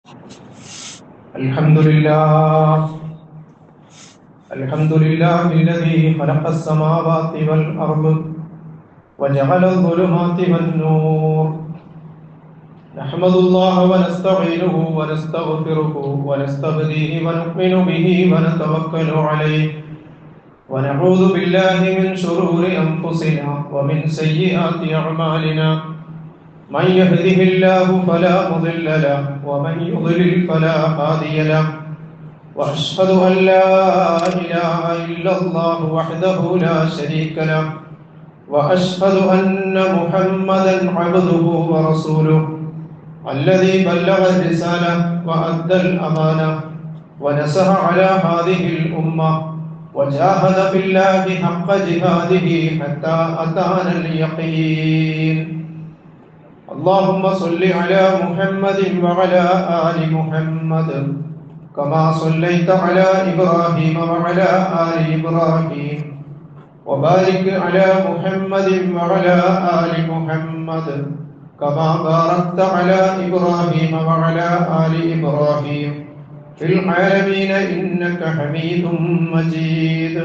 الحمد لله الحمد لله الذي خلق السماوات والأرض وجعل الظلمات والنور نحمد الله ونستعينه ونستغفره ونستهديه ونؤمن به ونتوكل عليه ونعوذ بالله من شرور أنفسنا ومن سيئات أعمالنا من يهده الله فلا مضل له ومن يضلل فلا هادي له واشهد ان لا اله الا الله وحده لا شريك له واشهد ان محمدا عبده ورسوله الذي بلغ الرساله وادى الامانه ونسح على هذه الامه وجاهد في الله حق جهاده حتى اتانا اليقين اللهم صل على محمد وعلى آل محمد كما صليت على إبراهيم وعلى آل إبراهيم وبارك على محمد وعلى آل محمد كما باركت على إبراهيم وعلى آل إبراهيم في العالمين إنك حميد مجيد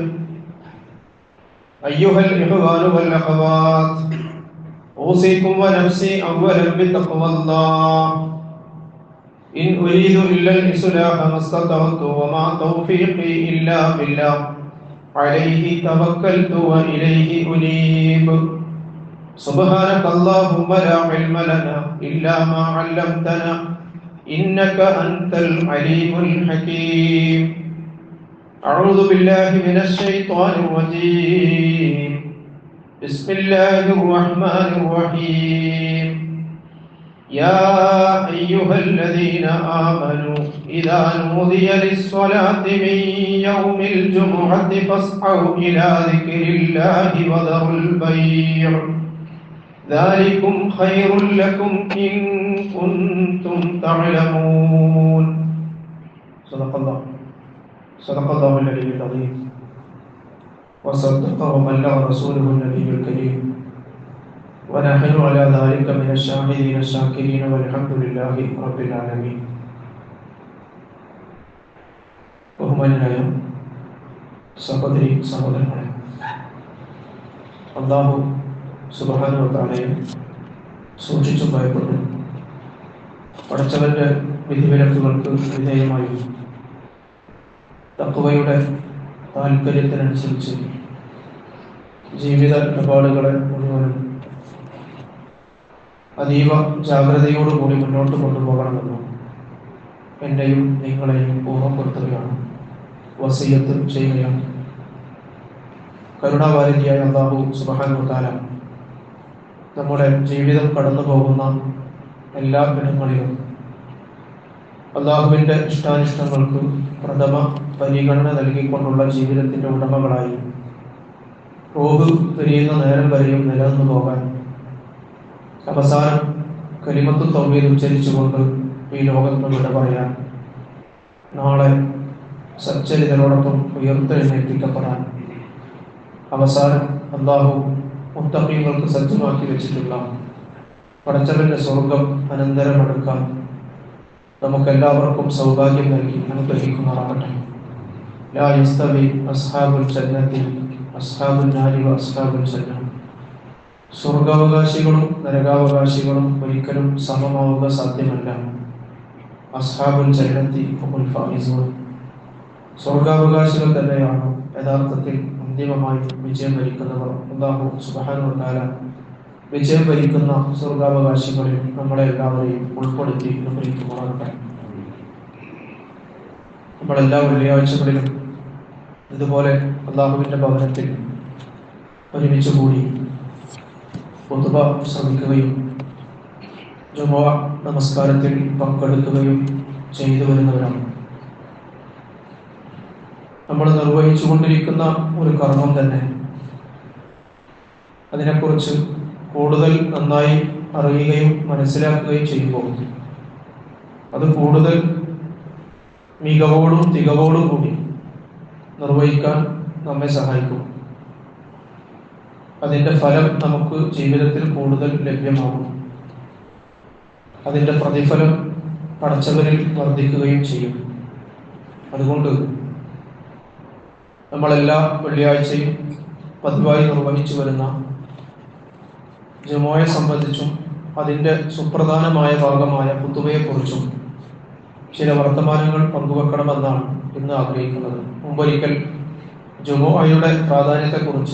أيها الإخوان والأخوات أوصيكم ونفسي أولا بتقوى الله إن أريد إلا الإصلاح ما استطعت وما توفيقي إلا بالله عليه توكلت وإليه أنيب سبحانك اللهم لا علم لنا إلا ما علمتنا إنك أنت العليم الحكيم أعوذ بالله من الشيطان الرجيم بسم الله الرحمن الرحيم يا أيها الذين آمنوا إذا نودي للصلاة من يوم الجمعة فاسعوا إلى ذكر الله وذروا البيع ذلكم خير لكم إن كنتم تعلمون صدق الله صدق الله العلي العظيم وصدق وبلغ رسوله النبي الكريم ونحن على ذلك من الشاهدين الشاكرين والحمد لله رب العالمين ബഹുമാനായ സഹോദരി സഹോദരങ്ങളെ അള്ളാഹു സുബാനുവത്താളെ സൂക്ഷിച്ചു ഭയപ്പെട്ടു പടച്ചവന്റെ വിധിവിലക്കുകൾക്ക് വിധേയമായി തക്കുവയുടെ താല്പര്യത്തിനനുസരിച്ച് ജീവിത ഇടപാടുകളെ മുഴുവനും അതീവ ജാഗ്രതയോടുകൂടി മുന്നോട്ട് കൊണ്ടുപോകണമെന്നും എന്നെയും നിങ്ങളെയും ഓർമ്മപ്പെടുത്തുകയാണ് വസീയത്ത് ചെയ്യുകയാണ് കരുണാവാരിധിയായ അള്ളാഹു സുബാനുത്താല നമ്മുടെ ജീവിതം കടന്നു പോകുന്ന എല്ലാ ഇടങ്ങളിലും അള്ളാഹുവിൻ്റെ ഇഷ്ടാനിഷ്ടങ്ങൾക്ക് പ്രഥമ പരിഗണന നൽകിക്കൊണ്ടുള്ള ജീവിതത്തിന്റെ ഉടമകളായി റോഹ് തിരിയുന്ന നേരം വരെയും നിലനിന്നു പോകാൻ അവസാനം കലിമത്ത് തൗഹീദ് ഉച്ചരിച്ചുകൊണ്ട് ഈ ലോകത്ത് വിട പറയാൻ നാളെ സച്ചരിതരോടൊപ്പം ഉയർത്തെഴുന്നേൽപ്പിക്കപ്പെടാൻ അവസാനം അള്ളാഹു മുത്തപ്പീങ്ങൾക്ക് സജ്ജമാക്കി വെച്ചിട്ടുള്ള പടച്ചവന്റെ സ്വർഗം അനന്തരമെടുക്കാൻ നമുക്കെല്ലാവർക്കും സൗഭാഗ്യം നൽകി അനുഗ്രഹിക്കുമാറാകട്ടെ ലാ യസ്തവി അസ്ഹാബുൽ ജന്നത്തി അസ്ഹാബുൽ നാരി അസ്ഹാബുൽ ജന്ന സ്വർഗാവകാശികളും നരകാവകാശികളും ഒരിക്കലും സമമാവുക സാധ്യമല്ല അസ്ഹാബുൽ ജന്നത്തി ഹുമുൽ ഫായിസൂൻ സ്വർഗാവകാശികൾ തന്നെയാണ് യഥാർത്ഥത്തിൽ അന്തിമമായി വിജയം വരിക്കുന്നവർ അള്ളാഹു സുബാനു താല വിജയം ഭരിക്കുന്ന സ്വർഗാവകാശികളിൽ നമ്മളെ എല്ലാവരെയും ഉൾപ്പെടുത്തി അനുഗ്രഹിക്കുമാറാകട്ടെ നമ്മളെല്ലാ വെള്ളിയാഴ്ചകളിലും ഇതുപോലെ അള്ളാഹുവിന്റെ ഭവനത്തിൽ ഒരുമിച്ച് കൂടി പൊതുവ ശ്രമിക്കുകയും ജുമ നമസ്കാരത്തിൽ പങ്കെടുക്കുകയും ചെയ്തു വരുന്നവരാണ് നമ്മൾ നിർവഹിച്ചുകൊണ്ടിരിക്കുന്ന ഒരു കർമ്മം തന്നെ അതിനെക്കുറിച്ച് കൂടുതൽ നന്നായി അറിയുകയും മനസ്സിലാക്കുകയും ചെയ്യുമ്പോൾ അത് കൂടുതൽ മികവോടും തികവോടും കൂടി നിർവഹിക്കാൻ നമ്മെ സഹായിക്കും അതിന്റെ ഫലം നമുക്ക് ജീവിതത്തിൽ കൂടുതൽ ലഭ്യമാകും അതിന്റെ പ്രതിഫലം പടച്ചവരിൽ വർദ്ധിക്കുകയും ചെയ്യും അതുകൊണ്ട് നമ്മളെല്ലാ വെള്ളിയാഴ്ചയും പതിവായി നിർവഹിച്ചു വരുന്ന ജമോയെ സംബന്ധിച്ചും അതിൻ്റെ സുപ്രധാനമായ ഭാഗമായ കുത്തുബയെക്കുറിച്ചും ചില വർത്തമാനങ്ങൾ പങ്കുവെക്കണമെന്നാണ് ഇന്ന് ആഗ്രഹിക്കുന്നത് മുമ്പൊരിക്കൽ ജുമോയുടെ പ്രാധാന്യത്തെക്കുറിച്ച്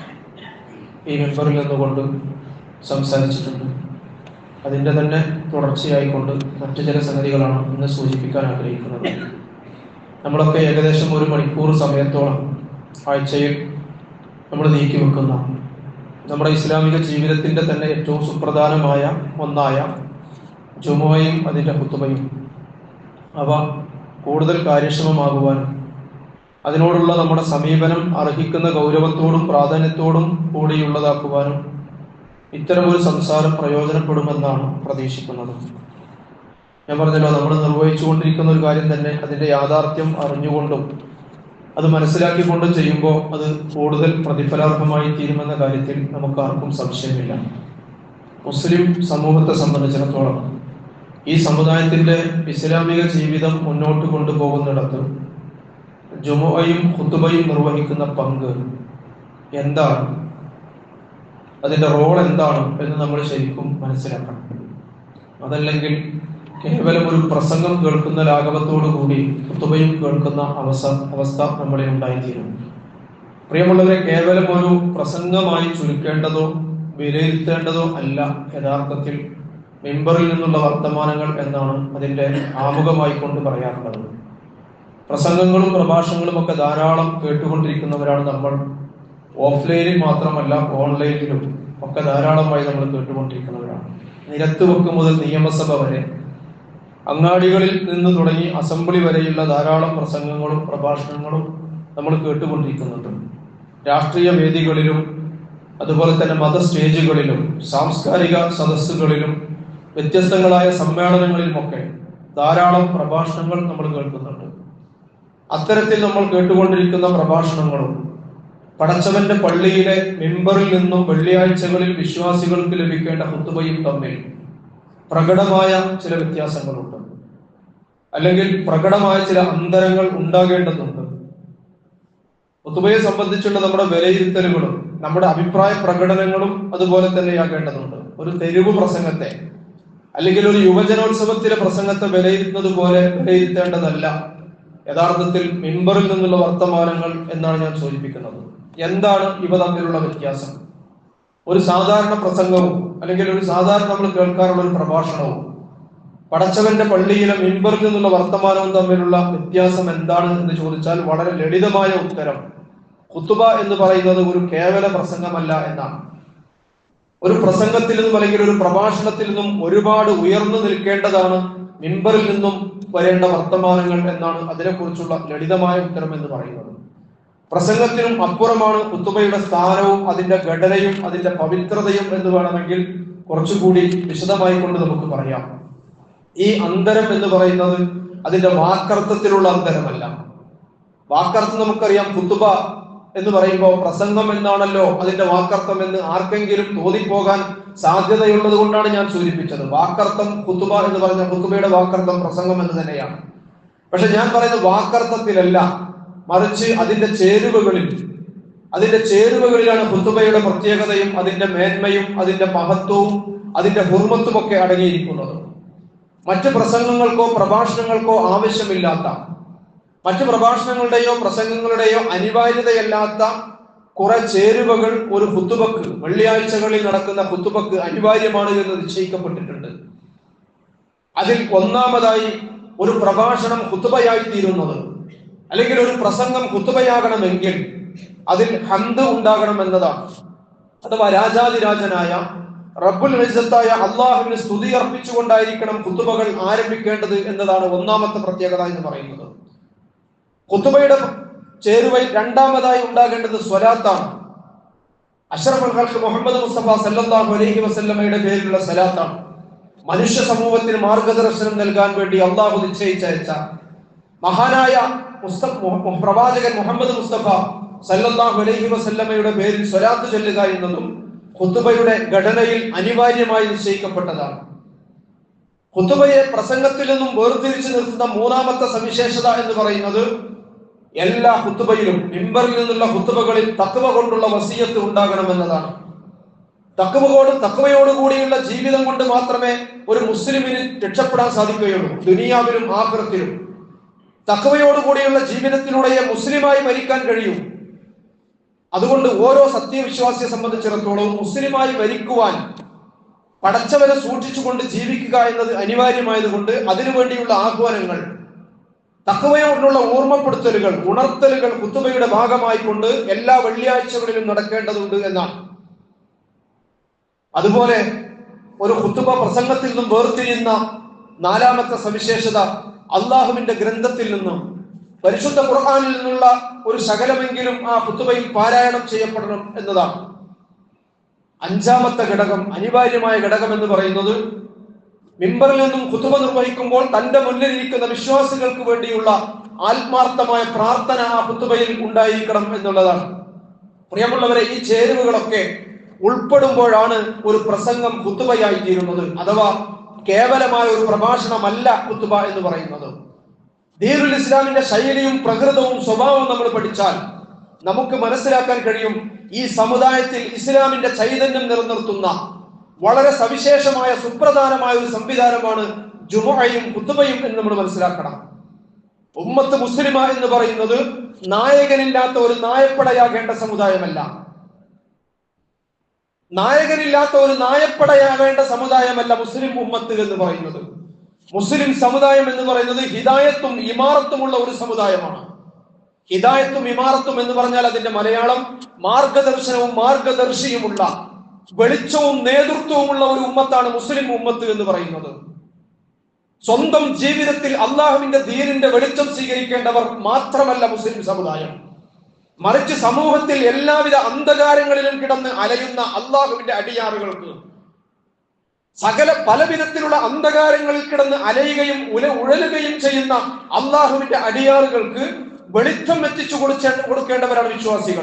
ഈ മെമ്പറിൽ നിന്നുകൊണ്ട് സംസാരിച്ചിട്ടുണ്ട് അതിൻ്റെ തന്നെ തുടർച്ചയായിക്കൊണ്ട് മറ്റു ചില സംഗതികളാണ് ഇന്ന് സൂചിപ്പിക്കാൻ ആഗ്രഹിക്കുന്നത് നമ്മളൊക്കെ ഏകദേശം ഒരു മണിക്കൂർ സമയത്തോളം ആഴ്ചയിൽ നമ്മൾ നീക്കി വെക്കുന്ന നമ്മുടെ ഇസ്ലാമിക ജീവിതത്തിന്റെ തന്നെ ഏറ്റവും സുപ്രധാനമായ ഒന്നായ ജുമോയും അതിൻ്റെ കുത്തുബയും അവ കൂടുതൽ കാര്യക്ഷമമാകുവാനും അതിനോടുള്ള നമ്മുടെ സമീപനം അർഹിക്കുന്ന ഗൗരവത്തോടും പ്രാധാന്യത്തോടും കൂടിയുള്ളതാക്കുവാനും ഇത്തരമൊരു സംസാരം പ്രയോജനപ്പെടുമെന്നാണ് പ്രതീക്ഷിക്കുന്നത് ഞാൻ പറഞ്ഞല്ലോ നമ്മൾ നിർവഹിച്ചുകൊണ്ടിരിക്കുന്ന ഒരു കാര്യം തന്നെ അതിന്റെ യാഥാർത്ഥ്യം അറിഞ്ഞുകൊണ്ടും അത് മനസ്സിലാക്കിക്കൊണ്ടും ചെയ്യുമ്പോൾ അത് കൂടുതൽ പ്രതിഫലാർഹമായി തീരുമെന്ന കാര്യത്തിൽ നമുക്ക് ആർക്കും സംശയമില്ല മുസ്ലിം സമൂഹത്തെ സംബന്ധിച്ചിടത്തോളം ഈ സമുദായത്തിന്റെ ഇസ്ലാമിക ജീവിതം മുന്നോട്ട് കൊണ്ടുപോകുന്നിടത്ത് ജുമുഅയും ഖുത്തുബയും നിർവഹിക്കുന്ന പങ്ക് എന്താണ് അതിന്റെ റോൾ എന്താണ് എന്ന് നമ്മൾ ശരിക്കും മനസ്സിലാക്കണം അതല്ലെങ്കിൽ കേവലം ഒരു പ്രസംഗം കേൾക്കുന്ന ലാഘവത്തോടു കൂടി കുത്തുബയും കേൾക്കുന്ന അവസ്ഥ അവസ്ഥ നമ്മളിൽ ഉണ്ടായിത്തീരും പ്രിയമുള്ളവരെ കേവലം ഒരു പ്രസംഗമായി ചുരുക്കേണ്ടതോ വിലയിരുത്തേണ്ടതോ അല്ല യഥാർത്ഥത്തിൽ മെമ്പറിൽ നിന്നുള്ള വർത്തമാനങ്ങൾ എന്നാണ് അതിന്റെ ആമുഖമായി കൊണ്ട് പറയാറുള്ളത് പ്രസംഗങ്ങളും പ്രഭാഷണങ്ങളും ഒക്കെ ധാരാളം കേട്ടുകൊണ്ടിരിക്കുന്നവരാണ് നമ്മൾ ഓഫ്ലൈനിൽ മാത്രമല്ല ഓൺലൈനിലും ഒക്കെ ധാരാളമായി നമ്മൾ കേട്ടുകൊണ്ടിരിക്കുന്നവരാണ് നിരത്ത് വെക്ക് മുതൽ നിയമസഭ വരെ അങ്ങാടികളിൽ നിന്ന് തുടങ്ങി അസംബ്ലി വരെയുള്ള ധാരാളം പ്രസംഗങ്ങളും പ്രഭാഷണങ്ങളും നമ്മൾ കേട്ടുകൊണ്ടിരിക്കുന്നുണ്ട് രാഷ്ട്രീയ വേദികളിലും അതുപോലെ തന്നെ മത സ്റ്റേജുകളിലും സാംസ്കാരിക സദസ്സുകളിലും വ്യത്യസ്തങ്ങളായ സമ്മേളനങ്ങളിലുമൊക്കെ ധാരാളം പ്രഭാഷണങ്ങൾ നമ്മൾ കേൾക്കുന്നുണ്ട് അത്തരത്തിൽ നമ്മൾ കേട്ടുകൊണ്ടിരിക്കുന്ന പ്രഭാഷണങ്ങളും പടച്ചവന്റെ പള്ളിയിലെ മെമ്പറിൽ നിന്നും വെള്ളിയാഴ്ചകളിൽ വിശ്വാസികൾക്ക് ലഭിക്കേണ്ട കുത്തുബയും തമ്മിൽ പ്രകടമായ ചില വ്യത്യാസങ്ങളുണ്ട് അല്ലെങ്കിൽ പ്രകടമായ ചില അന്തരങ്ങൾ ഉണ്ടാകേണ്ടതുണ്ട് കുത്തുബയെ സംബന്ധിച്ചുള്ള നമ്മുടെ വിലയിരുത്തലുകളും നമ്മുടെ അഭിപ്രായ പ്രകടനങ്ങളും അതുപോലെ തന്നെയാകേണ്ടതുണ്ട് ഒരു തെരുവ് പ്രസംഗത്തെ അല്ലെങ്കിൽ ഒരു യുവജനോത്സവത്തിലെ പ്രസംഗത്തെ വിലയിരുത്തുന്നത് പോലെ വിലയിരുത്തേണ്ടതല്ല യഥാർത്ഥത്തിൽ മിമ്പറിൽ നിന്നുള്ള വർത്തമാനങ്ങൾ എന്നാണ് ഞാൻ സൂചിപ്പിക്കുന്നത് എന്താണ് ഇവ തമ്മിലുള്ള വ്യത്യാസം ഒരു സാധാരണ പ്രസംഗവും അല്ലെങ്കിൽ ഒരു സാധാരണ നമ്മൾ കേൾക്കാറുള്ള ഒരു പ്രഭാഷണവും പടച്ചവന്റെ പള്ളിയിലെ മിമ്പറിൽ നിന്നുള്ള വർത്തമാനവും തമ്മിലുള്ള വ്യത്യാസം എന്താണ് എന്ന് ചോദിച്ചാൽ വളരെ ലളിതമായ ഉത്തരം കുത്തുബ എന്ന് പറയുന്നത് ഒരു കേവല പ്രസംഗമല്ല എന്നാണ് ഒരു പ്രസംഗത്തിൽ നിന്നും അല്ലെങ്കിൽ ഒരു പ്രഭാഷണത്തിൽ നിന്നും ഒരുപാട് ഉയർന്നു നിൽക്കേണ്ടതാണ് മിമ്പറിൽ നിന്നും വരേണ്ട വർത്തമാനങ്ങൾ എന്നാണ് അതിനെക്കുറിച്ചുള്ള ലളിതമായ ഉത്തരം എന്ന് പറയുന്നത് പ്രസംഗത്തിനും അപ്പുറമാണ് കുത്തുബയുടെ സ്ഥാനവും അതിന്റെ ഘടനയും അതിന്റെ പവിത്രതയും എന്ന് വേണമെങ്കിൽ കുറച്ചുകൂടി വിശദമായി കൊണ്ട് നമുക്ക് പറയാം ഈ അന്തരം എന്ന് പറയുന്നത് അതിന്റെ വാക്കർത്ഥത്തിലുള്ള അന്തരമല്ല വാക്കർത്ഥം നമുക്കറിയാം കുത്തുബ എന്ന് പറയുമ്പോൾ പ്രസംഗം എന്നാണല്ലോ അതിന്റെ വാക്കർത്ഥം എന്ന് ആർക്കെങ്കിലും തോന്നിപ്പോകാൻ സാധ്യതയുള്ളത് കൊണ്ടാണ് ഞാൻ സൂചിപ്പിച്ചത് വാക്കർത്ഥം കുത്തുബ എന്ന് പറഞ്ഞ കുത്തുബയുടെ വാക്കർത്ഥം പ്രസംഗം എന്ന് തന്നെയാണ് പക്ഷെ ഞാൻ പറയുന്നത് വാക്കർത്ഥത്തിലല്ല മറിച്ച് അതിന്റെ ചേരുവകളിൽ അതിന്റെ ചേരുവകളിലാണ് കുത്തുബയുടെ പ്രത്യേകതയും അതിന്റെ മേന്മയും അതിന്റെ മഹത്വവും അതിന്റെ ഹുർമത്തും ഒക്കെ അടങ്ങിയിരിക്കുന്നത് മറ്റ് പ്രസംഗങ്ങൾക്കോ പ്രഭാഷണങ്ങൾക്കോ ആവശ്യമില്ലാത്ത മറ്റ് പ്രഭാഷണങ്ങളുടെയോ പ്രസംഗങ്ങളുടെയോ അനിവാര്യതയല്ലാത്ത കുറെ ചേരുവകൾ ഒരു കുത്തുബക്ക് വെള്ളിയാഴ്ചകളിൽ നടക്കുന്ന കുത്തുബക്ക് അനിവാര്യമാണ് എന്ന് നിശ്ചയിക്കപ്പെട്ടിട്ടുണ്ട് അതിൽ ഒന്നാമതായി ഒരു പ്രഭാഷണം കുത്തുബയായി തീരുന്നത് അല്ലെങ്കിൽ ഒരു പ്രസംഗം കുത്തുബയാകണമെങ്കിൽ അതിൽ ഹന്ത് ഉണ്ടാകണം എന്നതാണ് അഥവാ രാജാതിരാജനായ റബ്ബുൽ ഇസ്സത്തായ അള്ളാഹുവിന് സ്തുതി അർപ്പിച്ചുകൊണ്ടായിരിക്കണം കുത്തുബകൾ ആരംഭിക്കേണ്ടത് എന്നതാണ് ഒന്നാമത്തെ പ്രത്യേകത എന്ന് പറയുന്നത് കുത്തുബയുടെ ചേരുവയിൽ രണ്ടാമതായി ഉണ്ടാകേണ്ടത് സ്വലാത്താണ് അഷറഫുൽ ഖൽഖ് മുഹമ്മദ് മുസ്തഫ സല്ലല്ലാഹു അലൈഹി വസല്ലമയുടെ പേരിലുള്ള സ്വലാത്താണ് മനുഷ്യ സമൂഹത്തിന് മാർഗദർശനം നൽകാൻ വേണ്ടി അള്ളാഹു നിശ്ചയിച്ചയച്ച മഹാനായ മുസ്തഫ മു- പ്രവാചകൻ മുഹമ്മദ് മുസ്തഫ സല്ലല്ലാഹു അലൈഹി വസല്ലമയുടെ പേരിൽ സ്വലാത്ത് ചൊല്ലുക എന്നതും ഖുത്തുബയുടെ ഘടനയിൽ അനിവാര്യമായി നിശ്ചയിക്കപ്പെട്ടതാണ് ഹുത്തുബയെ പ്രസംഗത്തിൽ നിന്നും വേർതിരിച്ചു നിർത്തുന്ന മൂന്നാമത്തെ സവിശേഷത എന്ന് പറയുന്നത് എല്ലാ ഹുത്തുബയിലും മിമ്പറിൽ നിന്നുള്ള ഹുത്തുബകളിൽ തക്കവ കൊണ്ടുള്ള വസീയത്ത് ഉണ്ടാകണമെന്നതാണ് തക്കവയോട് തക്കവയോട് കൂടിയുള്ള ജീവിതം കൊണ്ട് മാത്രമേ ഒരു മുസ്ലിമിന് രക്ഷപ്പെടാൻ സാധിക്കുകയുള്ളൂ ദുനിയാവിലും ആഹ്റത്തിലും തക്കവയോട് കൂടിയുള്ള ജീവിതത്തിലൂടെയേ മുസ്ലിമായി മരിക്കാൻ കഴിയൂ അതുകൊണ്ട് ഓരോ സത്യവിശ്വാസിയെ സംബന്ധിച്ചിടത്തോളം മുസ്ലിമായി മരിക്കുവാൻ പടച്ചവരെ സൂക്ഷിച്ചുകൊണ്ട് ജീവിക്കുക എന്നത് അനിവാര്യമായതുകൊണ്ട് അതിനുവേണ്ടിയുള്ള ആഹ്വാനങ്ങൾ തക്കവയോടുള്ള ഓർമ്മപ്പെടുത്തലുകൾ ഉണർത്തലുകൾ കുത്തുബയുടെ ഭാഗമായിക്കൊണ്ട് എല്ലാ വെള്ളിയാഴ്ചകളിലും നടക്കേണ്ടതുണ്ട് എന്നാണ് അതുപോലെ ഒരു കുത്തുബ പ്രസംഗത്തിൽ നിന്നും വേർതിരിയുന്ന നാലാമത്തെ സവിശേഷത അള്ളാഹുവിന്റെ ഗ്രന്ഥത്തിൽ നിന്നും പരിശുദ്ധ ഖുർആാനിൽ നിന്നുള്ള ഒരു ശകലമെങ്കിലും ആ കുത്തുബയിൽ പാരായണം ചെയ്യപ്പെടണം എന്നതാണ് അഞ്ചാമത്തെ ഘടകം അനിവാര്യമായ ഘടകം എന്ന് പറയുന്നത് മിമ്പറിൽ നിന്നും കുത്തുബ നിർവഹിക്കുമ്പോൾ തന്റെ മുന്നിലിരിക്കുന്ന വിശ്വാസികൾക്ക് വേണ്ടിയുള്ള ആത്മാർത്ഥമായ പ്രാർത്ഥന ആ കുത്തുബയിൽ ഉണ്ടായിരിക്കണം എന്നുള്ളതാണ് പ്രിയമുള്ളവരെ ഈ ചേരുവകളൊക്കെ ഉൾപ്പെടുമ്പോഴാണ് ഒരു പ്രസംഗം കുത്തുബയായി തീരുന്നത് അഥവാ കേവലമായ ഒരു പ്രഭാഷണമല്ല കുത്തുബ എന്ന് പറയുന്നത് ദീനുൽ ഇസ്ലാമിന്റെ ശൈലിയും പ്രകൃതവും സ്വഭാവവും നമ്മൾ പഠിച്ചാൽ നമുക്ക് മനസ്സിലാക്കാൻ കഴിയും ഈ സമുദായത്തിൽ ഇസ്ലാമിന്റെ ചൈതന്യം നിലനിർത്തുന്ന വളരെ സവിശേഷമായ സുപ്രധാനമായ ഒരു സംവിധാനമാണ് ജുമുഅയും കുത്തുബയും എന്ന് നമ്മൾ മനസ്സിലാക്കണം ഉമ്മത്ത് മുസ്ലിമ എന്ന് പറയുന്നത് നായകനില്ലാത്ത ഒരു നായപ്പടയാകേണ്ട സമുദായമല്ല നായകനില്ലാത്ത ഒരു നായപ്പടയാകേണ്ട സമുദായമല്ല മുസ്ലിം ഉമ്മത്ത് എന്ന് പറയുന്നത് മുസ്ലിം സമുദായം എന്ന് പറയുന്നത് ഹിദായത്തും ഇമാറത്തുമുള്ള ഒരു സമുദായമാണ് ഹിദായത്തും ഇമാറത്തും എന്ന് പറഞ്ഞാൽ അതിന്റെ മലയാളം മാർഗദർശനവും മാർഗദർശിയുമുള്ള വെളിച്ചവും നേതൃത്വവുമുള്ള ഒരു ഉമ്മത്താണ് മുസ്ലിം ഉമ്മത്ത് എന്ന് പറയുന്നത് സ്വന്തം ജീവിതത്തിൽ അള്ളാഹുവിന്റെ ദീനിന്റെ വെളിച്ചം സ്വീകരിക്കേണ്ടവർ മാത്രമല്ല മുസ്ലിം സമുദായം മറിച്ച് സമൂഹത്തിൽ എല്ലാവിധ അന്ധകാരങ്ങളിലും കിടന്ന് അലയുന്ന അള്ളാഹുവിന്റെ അടിയാറുകൾക്ക് സകല പല വിധത്തിലുള്ള അന്ധകാരങ്ങളിൽ കിടന്ന് അലയുകയും ഉല ഉഴലുകയും ചെയ്യുന്ന അള്ളാഹുവിന്റെ അടിയാറുകൾക്ക് വെളിച്ചം എത്തിച്ചു കൊടുച്ച കൊടുക്കേണ്ടവരാണ് വിശ്വാസികൾ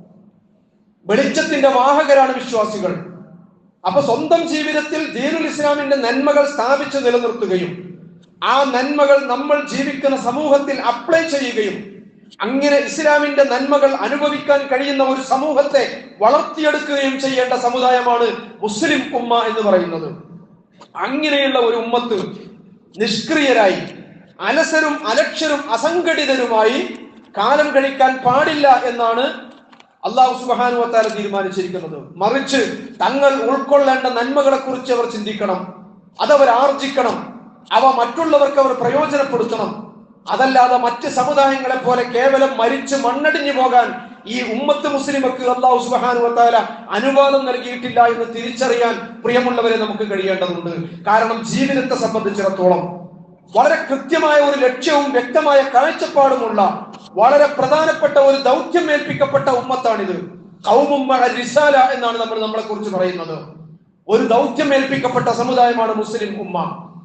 വെളിച്ചത്തിന്റെ വാഹകരാണ് വിശ്വാസികൾ അപ്പൊ സ്വന്തം ജീവിതത്തിൽ ദീനുൽ ഇസ്ലാമിന്റെ നന്മകൾ സ്ഥാപിച്ചു നിലനിർത്തുകയും ആ നന്മകൾ നമ്മൾ ജീവിക്കുന്ന സമൂഹത്തിൽ അപ്ലൈ ചെയ്യുകയും അങ്ങനെ ഇസ്ലാമിന്റെ നന്മകൾ അനുഭവിക്കാൻ കഴിയുന്ന ഒരു സമൂഹത്തെ വളർത്തിയെടുക്കുകയും ചെയ്യേണ്ട സമുദായമാണ് മുസ്ലിം ഉമ്മ എന്ന് പറയുന്നത് അങ്ങനെയുള്ള ഒരു ഉമ്മത്ത് നിഷ്ക്രിയരായി അലസരും അലക്ഷരും അസംഘടിതരുമായി കാലം കഴിക്കാൻ പാടില്ല എന്നാണ് അള്ളാഹു സുബാനുവത്താല തീരുമാനിച്ചിരിക്കുന്നത് മറിച്ച് തങ്ങൾ ഉൾക്കൊള്ളേണ്ട നന്മകളെ കുറിച്ച് അവർ ചിന്തിക്കണം അതവർ ആർജിക്കണം അവ മറ്റുള്ളവർക്ക് അവർ പ്രയോജനപ്പെടുത്തണം അതല്ലാതെ മറ്റ് സമുദായങ്ങളെ പോലെ കേവലം മരിച്ച് മണ്ണടിഞ്ഞു പോകാൻ ഈ ഉമ്മത്ത് മുസ്ലിമക്ക് അള്ളാഹു സുബാനുവത്താല അനുവാദം നൽകിയിട്ടില്ല എന്ന് തിരിച്ചറിയാൻ പ്രിയമുള്ളവരെ നമുക്ക് കഴിയേണ്ടതുണ്ട് കാരണം ജീവിതത്തെ സംബന്ധിച്ചിടത്തോളം വളരെ കൃത്യമായ ഒരു ലക്ഷ്യവും വ്യക്തമായ കാഴ്ചപ്പാടുമുള്ള വളരെ പ്രധാനപ്പെട്ട ഒരു ദൗത്യം ഏൽപ്പിക്കപ്പെട്ട ഉമ്മത്താണിത് കൗമുമ്മ റിസാല എന്നാണ് നമ്മൾ നമ്മളെ കുറിച്ച് പറയുന്നത് ഒരു ദൗത്യം ഏൽപ്പിക്കപ്പെട്ട സമുദായമാണ് മുസ്ലിം ഉമ്മ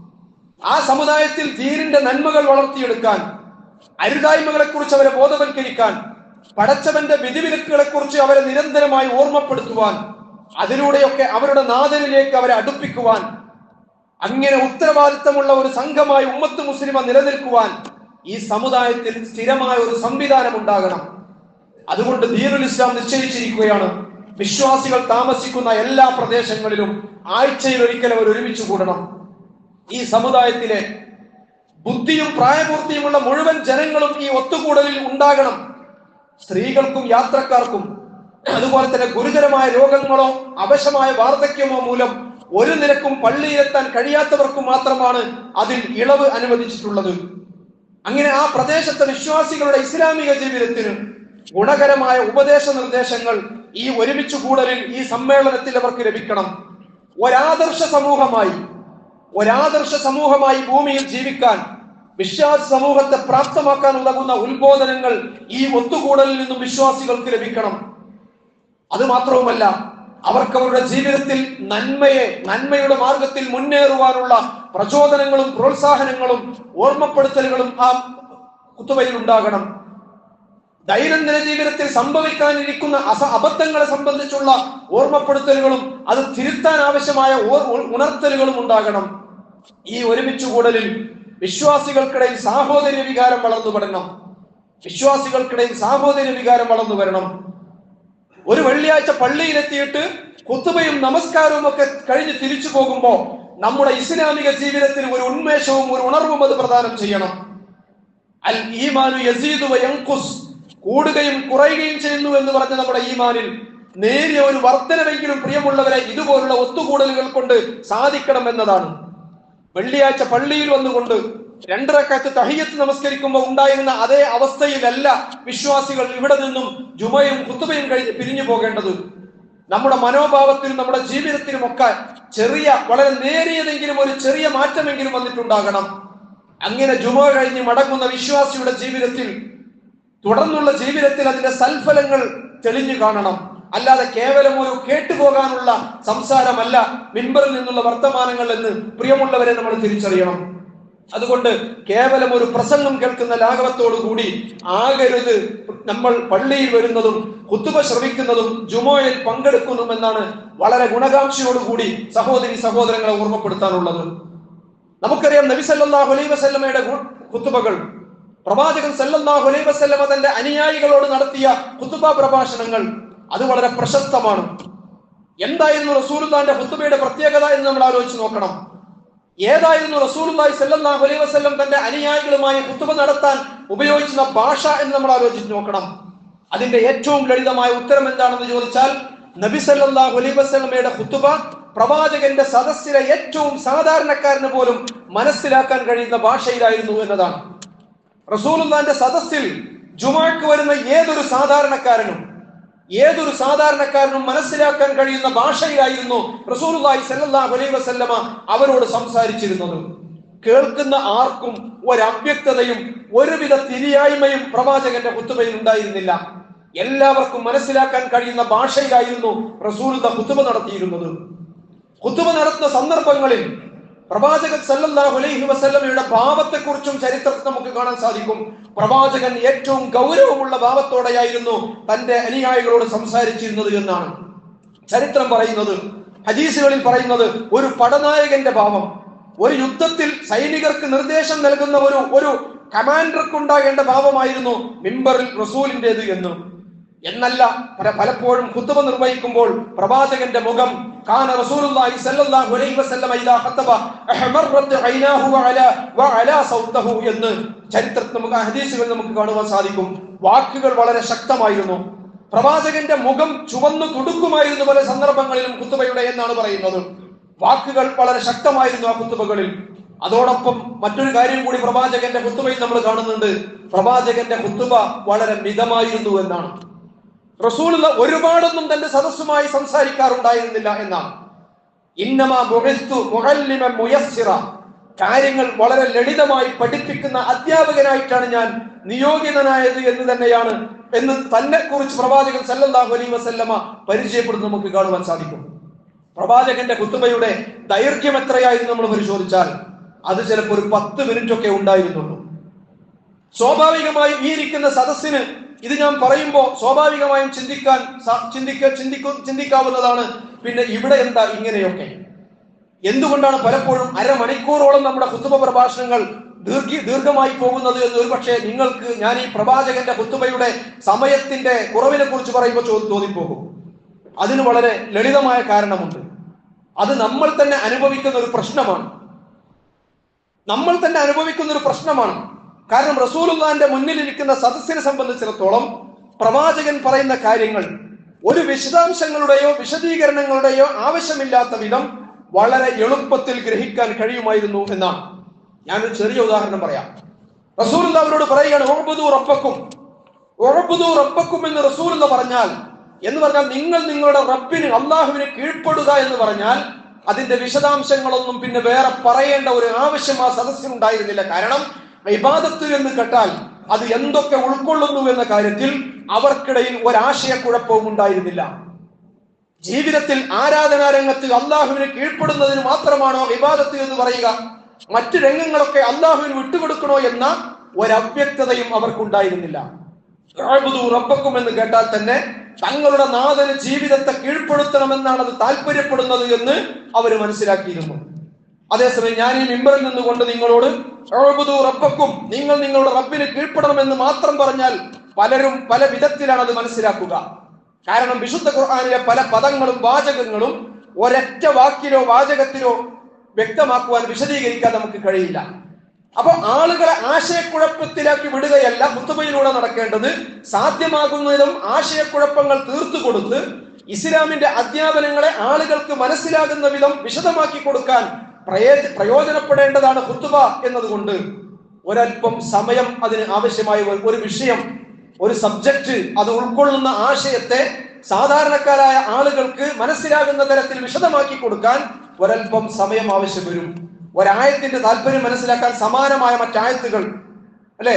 ആ സമുദായത്തിൽ ദീനിന്റെ നന്മകൾ വളർത്തിയെടുക്കാൻ അരുതായ്മകളെ കുറിച്ച് അവരെ ബോധവൽക്കരിക്കാൻ പടച്ചവന്റെ വിധിവിലക്കുകളെ കുറിച്ച് അവരെ നിരന്തരമായി ഓർമ്മപ്പെടുത്തുവാൻ അതിലൂടെയൊക്കെ അവരുടെ നാഥനിലേക്ക് അവരെ അടുപ്പിക്കുവാൻ അങ്ങനെ ഉത്തരവാദിത്തമുള്ള ഒരു സംഘമായി ഉമ്മത്ത് മുസ്ലിമ നിലനിൽക്കുവാൻ ഈ സമുദായത്തിൽ സ്ഥിരമായ ഒരു സംവിധാനം ഉണ്ടാകണം അതുകൊണ്ട് ദീനുൽ ഇസ്ലാം നിശ്ചയിച്ചിരിക്കുകയാണ് വിശ്വാസികൾ താമസിക്കുന്ന എല്ലാ പ്രദേശങ്ങളിലും ആഴ്ചയിൽ ഒരിക്കൽ അവർ ഒരുമിച്ച് കൂടണം ഈ സമുദായത്തിലെ ബുദ്ധിയും പ്രായപൂർത്തിയുമുള്ള മുഴുവൻ ജനങ്ങളും ഈ ഒത്തുകൂടലിൽ ഉണ്ടാകണം സ്ത്രീകൾക്കും യാത്രക്കാർക്കും അതുപോലെ തന്നെ ഗുരുതരമായ രോഗങ്ങളോ അവശമായ വാർദ്ധക്യമോ മൂലം ഒരു നിലക്കും പള്ളിയിലെത്താൻ കഴിയാത്തവർക്കും മാത്രമാണ് അതിൽ ഇളവ് അനുവദിച്ചിട്ടുള്ളത് അങ്ങനെ ആ പ്രദേശത്തെ വിശ്വാസികളുടെ ഇസ്ലാമിക ജീവിതത്തിന് ഗുണകരമായ ഉപദേശ നിർദ്ദേശങ്ങൾ ഈ ഒരുമിച്ച് കൂടലിൽ ഈ സമ്മേളനത്തിൽ അവർക്ക് ലഭിക്കണം ഒരാദർശ സമൂഹമായി ഒരാദർശ സമൂഹമായി ഭൂമിയിൽ ജീവിക്കാൻ വിശ്വാസ സമൂഹത്തെ പ്രാപ്തമാക്കാൻ ഉതകുന്ന ഉത്ബോധനങ്ങൾ ഈ ഒത്തുകൂടലിൽ നിന്നും വിശ്വാസികൾക്ക് ലഭിക്കണം അത് മാത്രവുമല്ല അവർക്ക് അവരുടെ ജീവിതത്തിൽ നന്മയെ നന്മയുടെ മാർഗത്തിൽ മുന്നേറുവാനുള്ള പ്രചോദനങ്ങളും പ്രോത്സാഹനങ്ങളും ഓർമ്മപ്പെടുത്തലുകളും ആ കുത്തുവയിൽ ഉണ്ടാകണം ദൈനംദിന ജീവിതത്തിൽ സംഭവിക്കാനിരിക്കുന്ന അസ അബദ്ധങ്ങളെ സംബന്ധിച്ചുള്ള ഓർമ്മപ്പെടുത്തലുകളും അത് തിരുത്താൻ ആവശ്യമായ ഓർ- ഉ- ഉണർത്തലുകളും ഉണ്ടാകണം ഈ ഒരുമിച്ച് കൂടലിൽ വിശ്വാസികൾക്കിടയിൽ സാഹോദര്യ വികാരം വളർന്നു വരണം വിശ്വാസികൾക്കിടയിൽ സാഹോദര്യ വികാരം വളർന്നു വരണം ഒരു വെള്ളിയാഴ്ച പള്ളിയിലെത്തിയിട്ട് കുത്തുബയും നമസ്കാരവും ഒക്കെ കഴിഞ്ഞ് തിരിച്ചു പോകുമ്പോൾ നമ്മുടെ ഇസ്ലാമിക ജീവിതത്തിൽ ഒരു ഉന്മേഷവും ഒരു ഉണർവും അത് പ്രദാനം ചെയ്യണം അൽ ഈമാനു യസീദു വയങ്കുസ് കൂടുകയും കുറയുകയും ചെയ്യുന്നു എന്ന് പറഞ്ഞ നമ്മുടെ ഈമാനിൽ നേരിയ ഒരു വർധനമെങ്കിലും പ്രിയമുള്ളവരെ ഇതുപോലുള്ള ഒത്തുകൂടലുകൾ കൊണ്ട് സാധിക്കണം എന്നതാണ് വെള്ളിയാഴ്ച പള്ളിയിൽ വന്നുകൊണ്ട് രണ്ടരക്കാലത്ത് തഹിയത്ത് നമസ്കരിക്കുമ്പോൾ ഉണ്ടായിരുന്ന അതേ അവസ്ഥയിലല്ല വിശ്വാസികൾ ഇവിടെ നിന്നും ജുമയും കുത്തുബയും കഴിഞ്ഞ് പിരിഞ്ഞു പോകേണ്ടത് നമ്മുടെ മനോഭാവത്തിലും നമ്മുടെ ജീവിതത്തിലും ഒക്കെ ചെറിയ വളരെ നേരിയതെങ്കിലും ഒരു ചെറിയ മാറ്റമെങ്കിലും വന്നിട്ടുണ്ടാകണം അങ്ങനെ ജുമ കഴിഞ്ഞ് മടങ്ങുന്ന വിശ്വാസിയുടെ ജീവിതത്തിൽ തുടർന്നുള്ള ജീവിതത്തിൽ അതിന്റെ സൽഫലങ്ങൾ തെളിഞ്ഞു കാണണം അല്ലാതെ കേവലം ഒരു കേട്ടുപോകാനുള്ള സംസാരമല്ല മിമ്പറിൽ നിന്നുള്ള വർത്തമാനങ്ങൾ എന്ന് പ്രിയമുള്ളവരെ നമ്മൾ തിരിച്ചറിയണം അതുകൊണ്ട് കേവലം ഒരു പ്രസംഗം കേൾക്കുന്ന ലാഘവത്തോടു കൂടി ആകരുത് നമ്മൾ പള്ളിയിൽ വരുന്നതും കുത്തുബ ശ്രമിക്കുന്നതും ജുമോയിൽ പങ്കെടുക്കുന്നതും എന്നാണ് വളരെ ഗുണകാംക്ഷയോടുകൂടി സഹോദരി സഹോദരങ്ങളെ ഓർമ്മപ്പെടുത്താനുള്ളത് നമുക്കറിയാം നബി സല്ലല്ലാഹു അലൈഹി വസല്ലമയുടെ ഗു- കുത്തുബകൾ പ്രവാചകൻ സല്ലല്ലാഹു അലൈഹി വസല്ലമ തന്റെ അനുയായികളോട് നടത്തിയ കുത്തുബ പ്രഭാഷണങ്ങൾ അത് വളരെ പ്രശസ്തമാണ് എന്തായിരുന്നു റസൂലുള്ളാന്റെ കുത്തുബയുടെ പ്രത്യേകത എന്ന് നമ്മൾ ആലോചിച്ച് നോക്കണം ഏതായിരുന്നു റസൂലുള്ളാഹി സല്ലല്ലാഹു അലൈഹി വസല്ലം തന്റെ അനുയായികളുമായി കുത്തുബ നടത്താൻ ഉപയോഗിച്ചിരുന്ന ഭാഷ എന്ന് നമ്മൾ ആലോചിച്ച് നോക്കണം അതിന്റെ ഏറ്റവും ലളിതമായ ഉത്തരം എന്താണെന്ന് ചോദിച്ചാൽ നബി സല്ലല്ലാഹു അലൈഹി വസല്ലമയുടെ കുത്തുബ പ്രവാചകന്റെ സദസ്സിലെ ഏറ്റവും സാധാരണക്കാരന് പോലും മനസ്സിലാക്കാൻ കഴിയുന്ന ഭാഷയിലായിരുന്നു എന്നതാണ് റസൂലുള്ളാന്റെ സദസ്സിൽ ജുമാക്ക് വരുന്ന ഏതൊരു സാധാരണക്കാരനും ഏതൊരു സാധാരണക്കാരനും മനസ്സിലാക്കാൻ കഴിയുന്ന ഭാഷയിലായിരുന്നു റസൂലുള്ളാഹി സല്ലല്ലാഹു അലൈഹി വസല്ലമ അവരോട് സംസാരിച്ചിരുന്നത് കേൾക്കുന്ന ആർക്കും ഒരവ്യക്തതയും ഒരുവിധ തിരിയായ്മയും പ്രവാചകന്റെ കുത്തുബയിൽ ഉണ്ടായിരുന്നില്ല എല്ലാവർക്കും മനസ്സിലാക്കാൻ കഴിയുന്ന ഭാഷയിലായിരുന്നു റസൂലുള്ള കുത്തുബ നടത്തിയിരുന്നത് കുത്തുബ നടത്തുന്ന സന്ദർഭങ്ങളിൽ പ്രവാചകൻ സല്ലല്ലാഹു അലൈഹി വസല്ലമയുടെ ഭാവത്തെക്കുറിച്ചും ചരിത്രത്തിൽ നമുക്ക് കാണാൻ സാധിക്കും പ്രവാചകൻ ഏറ്റവും ഗൗരവമുള്ള ഭാവത്തോടെയായിരുന്നു തന്റെ അനുയായികളോട് സംസാരിച്ചിരുന്നത് എന്നാണ് ചരിത്രം പറയുന്നത് ഹദീസുകളിൽ പറയുന്നത് ഒരു പടനായകന്റെ ഭാവം ഒരു യുദ്ധത്തിൽ സൈനികർക്ക് നിർദ്ദേശം നൽകുന്ന ഒരു ഒരു കമാൻഡർക്ക് ഉണ്ടാകേണ്ട ഭാവമായിരുന്നു മിമ്പറിൽ റസൂലിന്റേത് എന്ന് എന്നല്ല പല- പലപ്പോഴും കുത്തുബ നിർവഹിക്കുമ്പോൾ പ്രവാചകന്റെ മുഖം കാന റസൂലുള്ളാഹി സ്വല്ലല്ലാഹു അലൈഹി വസല്ലമ ഇദാ ഖത്തബ അഹ്മറത് ഐനാഹു വഅല വഅല സൗതഹു എന്ന് ചരിത്രത്തിൽ നമുക്ക് ഹദീസുകൾ നമുക്ക് കാണുവാൻ സാധിക്കും വാക്കുകൾ വളരെ ശക്തമായിരുന്നു പ്രവാചകന്റെ മുഖം ചുവന്നു തുടുക്കുമായിരുന്നു പല സന്ദർഭങ്ങളിലും കുത്തുബയുടെ എന്നാണ് പറയുന്നത് വാക്കുകൾ വളരെ ശക്തമായിരുന്നു ആ കുത്തുബകളിൽ അതോടൊപ്പം മറ്റൊരു കാര്യം കൂടി പ്രവാചകന്റെ കുത്തുബയിൽ നമ്മൾ കാണുന്നുണ്ട് പ്രവാചകന്റെ കുത്തുബ വളരെ മിതമായിരുന്നു എന്നാണ് റസൂലുള്ള ഒരുപാടൊന്നും തന്റെ സദസ്സുമായി സംസാരിക്കാറുണ്ടായിരുന്നില്ല എന്നാണ് ഇന്നമാ ബുഇസ്തു മുഅല്ലിമൻ മുയസ്സിറ കാര്യങ്ങൾ വളരെ ലളിതമായി പഠിപ്പിക്കുന്ന അധ്യാപകനായിട്ടാണ് ഞാൻ നിയോഗിതനായത് എന്ന് തന്നെയാണ് എന്ന് തന്നെ കുറിച്ച് പ്രവാചകൻ സല്ലല്ലാഹു അലൈഹി വസല്ലമ പരിചയപ്പെടുന്നത് നമുക്ക് കാണുവാൻ സാധിക്കും പ്രവാചകന്റെ കുത്തുബയുടെ ദൈർഘ്യം എത്രയായിരുന്നു നമ്മൾ പരിശോധിച്ചാൽ അത് ചിലപ്പോൾ ഒരു പത്ത് മിനിറ്റ് ഒക്കെ ഉണ്ടായിരുന്നുള്ളൂ സ്വാഭാവികമായും ഈ ഇരിക്കുന്ന സദസ്സിന് ഇത് ഞാൻ പറയുമ്പോൾ സ്വാഭാവികമായും ചിന്തിക്കാൻ സ- ചിന്തിക്ക ചിന്തിക്കു ചിന്തിക്കാവുന്നതാണ് പിന്നെ ഇവിടെ എന്താ ഇങ്ങനെയൊക്കെ എന്തുകൊണ്ടാണ് പലപ്പോഴും അരമണിക്കൂറോളം നമ്മുടെ കുത്തുബ പ്രഭാഷണങ്ങൾ ദീർഘ ദീർഘമായി പോകുന്നത് എന്ന് ഒരുപക്ഷെ നിങ്ങൾക്ക് ഞാൻ ഈ പ്രവാചകന്റെ കുത്തുബയുടെ സമയത്തിന്റെ കുറവിനെ കുറിച്ച് പറയുമ്പോൾ ചോദ്യം തോന്നിപ്പോകും അതിന് വളരെ ലളിതമായ കാരണമുണ്ട് അത് നമ്മൾ തന്നെ അനുഭവിക്കുന്ന ഒരു പ്രശ്നമാണ് നമ്മൾ തന്നെ അനുഭവിക്കുന്ന ഒരു പ്രശ്നമാണ് കാരണം റസൂലുള്ളാന്റെ മുന്നിലിരിക്കുന്ന സദസ്സിനെ സംബന്ധിച്ചിടത്തോളം പ്രവാചകൻ പറയുന്ന കാര്യങ്ങൾ ഒരു വിശദാംശങ്ങളുടെയോ വിശദീകരണങ്ങളുടെയോ ആവശ്യമില്ലാത്ത വിധം വളരെ എളുപ്പത്തിൽ ഗ്രഹിക്കാൻ കഴിയുമായിരുന്നു എന്നാണ് ഞാനൊരു ചെറിയ ഉദാഹരണം പറയാം റസൂലുള്ള അവരോട് പറയുകയാണ് ഉറബുദു റബ്ബക്കും ഉറബുദു റബ്ബക്കും എന്ന് റസൂലുള്ള പറഞ്ഞാൽ എന്ന് പറഞ്ഞാൽ നിങ്ങൾ നിങ്ങളുടെ റബ്ബിന് അള്ളാഹുവിന് കീഴ്പ്പെടുക എന്ന് പറഞ്ഞാൽ അതിന്റെ വിശദാംശങ്ങളൊന്നും പിന്നെ വേറെ പറയേണ്ട ഒരു ആവശ്യം ആ സദസ്സിനുണ്ടായിരുന്നില്ല കാരണം ഇബാദത്ത് എന്ന് കേട്ടാൽ അത് എന്തൊക്കെ ഉൾക്കൊള്ളുന്നു എന്ന കാര്യത്തിൽ അവർക്കിടയിൽ ഒരാശയക്കുഴപ്പവും ഉണ്ടായിരുന്നില്ല ജീവിതത്തിൽ ആരാധനാ രംഗത്ത് അള്ളാഹുവിന് കീഴ്പ്പെടുന്നതിന് മാത്രമാണോ വിവാദത്ത് എന്ന് പറയുക മറ്റു രംഗങ്ങളൊക്കെ അള്ളാഹുവിന് വിട്ടുകൊടുക്കണോ എന്ന ഒരവ്യക്തതയും അവർക്കുണ്ടായിരുന്നില്ല "ഉഅ്ബുദൂ റബ്ബക്കും എന്ന് കേട്ടാൽ തന്നെ തങ്ങളുടെ നാഥന് ജീവിതത്തെ കീഴ്പ്പെടുത്തണമെന്നാണ് അത് താല്പര്യപ്പെടുന്നത് എന്ന് അവർ മനസ്സിലാക്കിയിരുന്നു അതേസമയം ഞാൻ ഈ മിമ്പറിൽ നിന്നുകൊണ്ട് നിങ്ങളോട് "ഉഅ്ബുദൂ റബ്ബക്കും നിങ്ങൾ നിങ്ങളുടെ റബ്ബിന് കീഴ്പ്പെടണമെന്ന് മാത്രം പറഞ്ഞാൽ പലരും പല വിധത്തിലാണ് അത് മനസ്സിലാക്കുക കാരണം വിശുദ്ധ ഖുർആനിലെ പല പദങ്ങളും വാചകങ്ങളും ഒരൊറ്റ വാക്കിലോ വാചകത്തിലോ വ്യക്തമാക്കുവാൻ വിശദീകരിക്കാൻ നമുക്ക് കഴിയില്ല അപ്പൊ ആളുകളെ ആശയക്കുഴപ്പത്തിലാക്കി വിടുകയല്ല കുത്തുബയിലൂടെ നടക്കേണ്ടത് സാധ്യമാകുന്നതിലും ആശയക്കുഴപ്പങ്ങൾ തീർത്തു കൊടുത്ത് ഇസ്ലാമിന്റെ അധ്യാപനങ്ങളെ ആളുകൾക്ക് മനസ്സിലാകുന്ന വിധം വിശദമാക്കി കൊടുക്കാൻ പ്രയോ- പ്രയോജനപ്പെടേണ്ടതാണ് കുത്തുബ എന്നതുകൊണ്ട് ഒരല്പം സമയം അതിന് ആവശ്യമായ ഒരു- ഒരു വിഷയം ഒരു സബ്ജക്റ്റ് അത് ഉൾക്കൊള്ളുന്ന ആശയത്തെ സാധാരണക്കാരായ ആളുകൾക്ക് മനസ്സിലാകുന്ന തരത്തിൽ വിശദമാക്കി കൊടുക്കാൻ ഒരല്പം സമയം ആവശ്യം വരും ഒരായത്തിന്റെ താല്പര്യം മനസ്സിലാക്കാൻ സമാനമായ മറ്റായത്തുകൾ അല്ലെ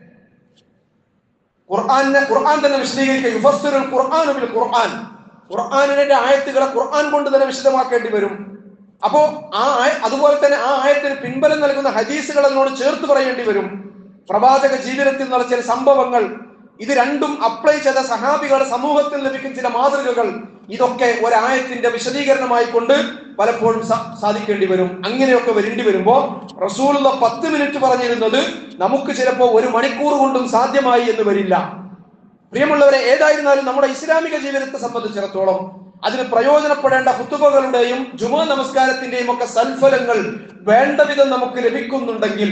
ഖുർആാനിനെ ഖുർആൻ തന്നെ വിശദീകരിക്കുക യുഫസ്സിറുൽ ഖുർആൻ ബിൽ ഖുർആൻ ഖുർആാനിന്റെ ആയത്തുകളെ ഖുർആൻ കൊണ്ട് തന്നെ വിശദമാക്കേണ്ടി വരും അപ്പോ ആ ആയ- അതുപോലെ തന്നെ ആ ആയത്തിന് പിൻബലം നൽകുന്ന ഹദീസുകൾ അതിനോട് ചേർത്ത് പറയേണ്ടി വരും പ്രവാചക ജീവിതത്തിൽ നടന്ന ചില സംഭവങ്ങൾ ഇത് രണ്ടും അപ്ലൈ ചെയ്ത സഹാബികളുടെ സമൂഹത്തിൽ ലഭിക്കുന്ന ചില മാതൃകകൾ ഇതൊക്കെ ഒരായത്തിന്റെ വിശദീകരണമായി കൊണ്ട് പലപ്പോഴും സ- സാധിക്കേണ്ടി വരും അങ്ങനെയൊക്കെ വരേണ്ടി വരുമ്പോ റസൂലുള്ള പത്ത് മിനിറ്റ് പറഞ്ഞിരുന്നത് നമുക്ക് ചിലപ്പോ ഒരു മണിക്കൂർ കൊണ്ടും സാധ്യമായി എന്ന് വരില്ല പ്രിയമുള്ളവരെ ഏതായിരുന്നാലും നമ്മുടെ ഇസ്ലാമിക ജീവിതത്തെ സംബന്ധിച്ചിടത്തോളം അതിന് പ്രയോജനപ്പെടേണ്ട കുത്തുബകളുടെയും ജുമാ നമസ്കാരത്തിന്റെയും ഒക്കെ സൽഫലങ്ങൾ വേണ്ട വിധം നമുക്ക് ലഭിക്കുന്നുണ്ടെങ്കിൽ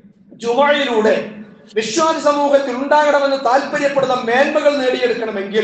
ജുമയിലൂടെ വിശ്വാസി സമൂഹത്തിൽ ഉണ്ടാകണമെന്ന് താല്പര്യപ്പെടുന്ന മേന്മകൾ നേടിയെടുക്കണമെങ്കിൽ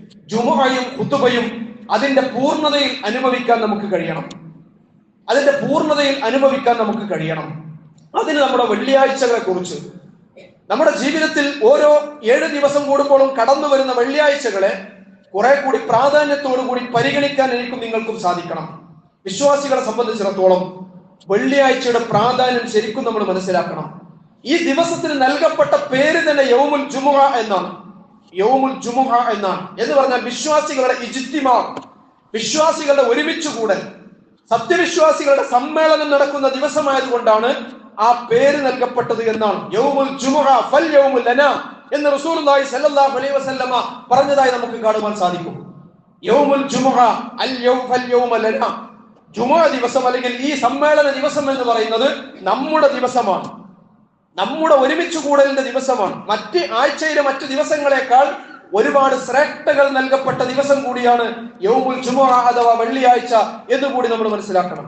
ജുമയും കുത്തുബയും അതിന്റെ പൂർണ്ണതയിൽ അനുഭവിക്കാൻ നമുക്ക് കഴിയണം അതിന്റെ പൂർണ്ണതയിൽ അനുഭവിക്കാൻ നമുക്ക് കഴിയണം അതിന് നമ്മുടെ വെള്ളിയാഴ്ചകളെ കുറിച്ച് നമ്മുടെ ജീവിതത്തിൽ ഓരോ ഏഴ് ദിവസം കൂടുമ്പോഴും കടന്നു വരുന്ന വെള്ളിയാഴ്ചകളെ കുറെ കൂടി പ്രാധാന്യത്തോടു കൂടി പരിഗണിക്കാൻ എനിക്കും നിങ്ങൾക്കും സാധിക്കണം വിശ്വാസികളെ സംബന്ധിച്ചിടത്തോളം വെള്ളിയാഴ്ചയുടെ പ്രാധാന്യം ശരിക്കും നമ്മൾ മനസ്സിലാക്കണം ഈ ദിവസത്തിന് നൽകപ്പെട്ട പേര് തന്നെ യൗമുൽ ജുമുഹ എന്നാണ് യൗമുൽ ജുമുഹ എന്നാണ് എന്ന് പറഞ്ഞാൽ വിശ്വാസികളുടെ ഇജിത്തിമാ വിശ്വാസികളുടെ ഒരുമിച്ച് കൂടൽ സത്യവിശ്വാസികളുടെ സമ്മേളനം നടക്കുന്ന ദിവസമായതുകൊണ്ടാണ് ആ പേര് നൽകപ്പെട്ടത് എന്നാണ് യൗമുൽ ജുമുഹ ഫൽ യൗമുൽ ലന എന്ന് റസൂലുള്ളാഹി സ്വല്ലല്ലാഹു അലൈഹി വസല്ലമ പറഞ്ഞതായി നമുക്ക് കാണുവാൻ സാധിക്കും യൗമുൽ ജുമുഹ അൽ യൗം ഫൽ യൗമ ലന ജുമുഅ ദിവസം അല്ലെങ്കിൽ ഈ സമ്മേളന ദിവസം എന്ന് പറയുന്നത് നമ്മുടെ ദിവസമാണ് നമ്മുടെ ഒരുമിച്ച് കൂടലിന്റെ ദിവസമാണ് മറ്റ് ആഴ്ചയിലെ മറ്റു ദിവസങ്ങളെക്കാൾ ഒരുപാട് ശ്രേഷ്ഠകൾ നൽകപ്പെട്ട ദിവസം കൂടിയാണ് യൗമുൽ ജുമുഅ അഥവാ വെള്ളിയാഴ്ച എന്ന് കൂടി നമ്മൾ മനസ്സിലാക്കണം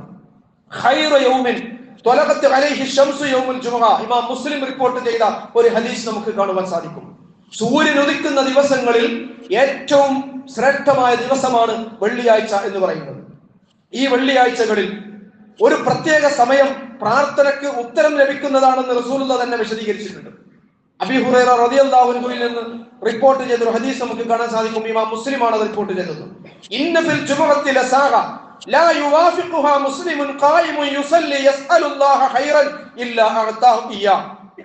ഖൈറ യൗമിൻ ത്വലഖത്ത് അലൈഹി ശംസു യൗമുൽ ജുമുഅ ഇമാം മുസ്ലിം റിപ്പോർട്ട് ചെയ്ത ഒരു ഹദീസ് നമുക്ക് കാണുവാൻ സാധിക്കും സൂര്യൻ ഉദിക്കുന്ന ദിവസങ്ങളിൽ ഏറ്റവും ശ്രേഷ്ഠമായ ദിവസമാണ് വെള്ളിയാഴ്ച എന്ന് പറയുന്നത് ഈ വെള്ളിയാഴ്ചകളിൽ ഒരു പ്രത്യേക സമയം പ്രാർത്ഥനയ്ക്ക് ഉത്തരം ലഭിക്കുന്നതാണെന്ന് റസൂലുള്ള തന്നെ വിശദീകരിച്ചിട്ടുണ്ട് അബി ഹുറൈറ റളിയല്ലാഹു അൻഹുവിൽ നിന്ന് റിപ്പോർട്ട് ചെയ്ത ഒരു ഹദീസ് നമുക്ക് കാണാൻ സാധിക്കും ഇമാം മുസ്ലിമാണ് അത് റിപ്പോർട്ട് ചെയ്തത് ഇന്ന ഫിൽ ജുമുഅത്തി ലസാഗ لا يوافقها مسلم قائم يصلي يسأل الله خيرا إلا أعطاه إياه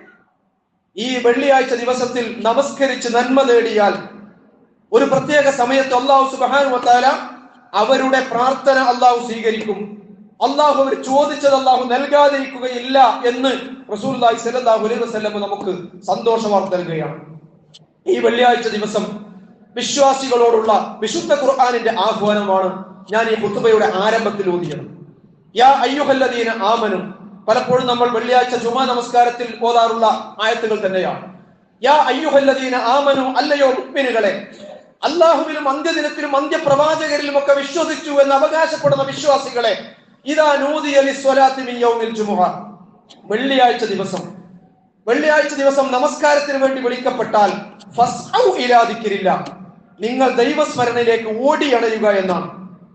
ഈ വെള്ളിയാഴ്ച ദിവസത്തിൽ നമസ്കരിച്ച് നന്മ നേടിയാൽ ഒരു പ്രത്യേക സമയത്ത് അള്ളാഹു സുബ്ഹാനഹു വതആല അവരുടെ പ്രാർത്ഥന അള്ളാഹു സ്വീകരിക്കും അള്ളാഹു അവർ ചോദിച്ചത് അള്ളാഹു നൽകാതിരിക്കുകയില്ല എന്ന് റസൂലുള്ളാഹി സ്വല്ലല്ലാഹു അലൈഹി വസല്ലം നമുക്ക് സന്തോഷ വാർത്ത നൽകുകയാണ് ഈ വെള്ളിയാഴ്ച ദിവസം വിശ്വാസികളോടുള്ള വിശുദ്ധ ഖുർആനിന്റെ ആഹ്വാനമാണ് ഞാൻ ഈ കുത്തുബയുടെ ആരംഭത്തിൽ ഊതിയത് യാ അയ്യുഹല്ലദീന ആമനും പലപ്പോഴും നമ്മൾ വെള്ളിയാഴ്ച ജുമാ നമസ്കാരത്തിൽ ഓതാറുള്ള ആയത്തുകൾ തന്നെയാണ് യാ അയ്യുഹല്ലദീന ആമനു അല്ലയോ മുഅ്മിനുകളെ അള്ളാഹുവിലും അന്ത്യദിനത്തിലും അന്ത്യപ്രവാചകരിലും ഒക്കെ വിശ്വസിച്ചു എന്ന് അവകാശപ്പെടുന്ന വിശ്വാസികളെ ഇതാ നൂദിയ ലിസ്വലാത്തി മിൻ യൗമിൽ ജുമുഅ വെള്ളിയാഴ്ച ദിവസം വെള്ളിയാഴ്ച ദിവസം നമസ്കാരത്തിന് വേണ്ടി വിളിക്കപ്പെട്ടാൽ ഫസ്ഔ ഇലാ ദിക്രില്ല നിങ്ങൾ ദൈവസ്മരണയിലേക്ക് ഓടി അണയുക എന്നാണ്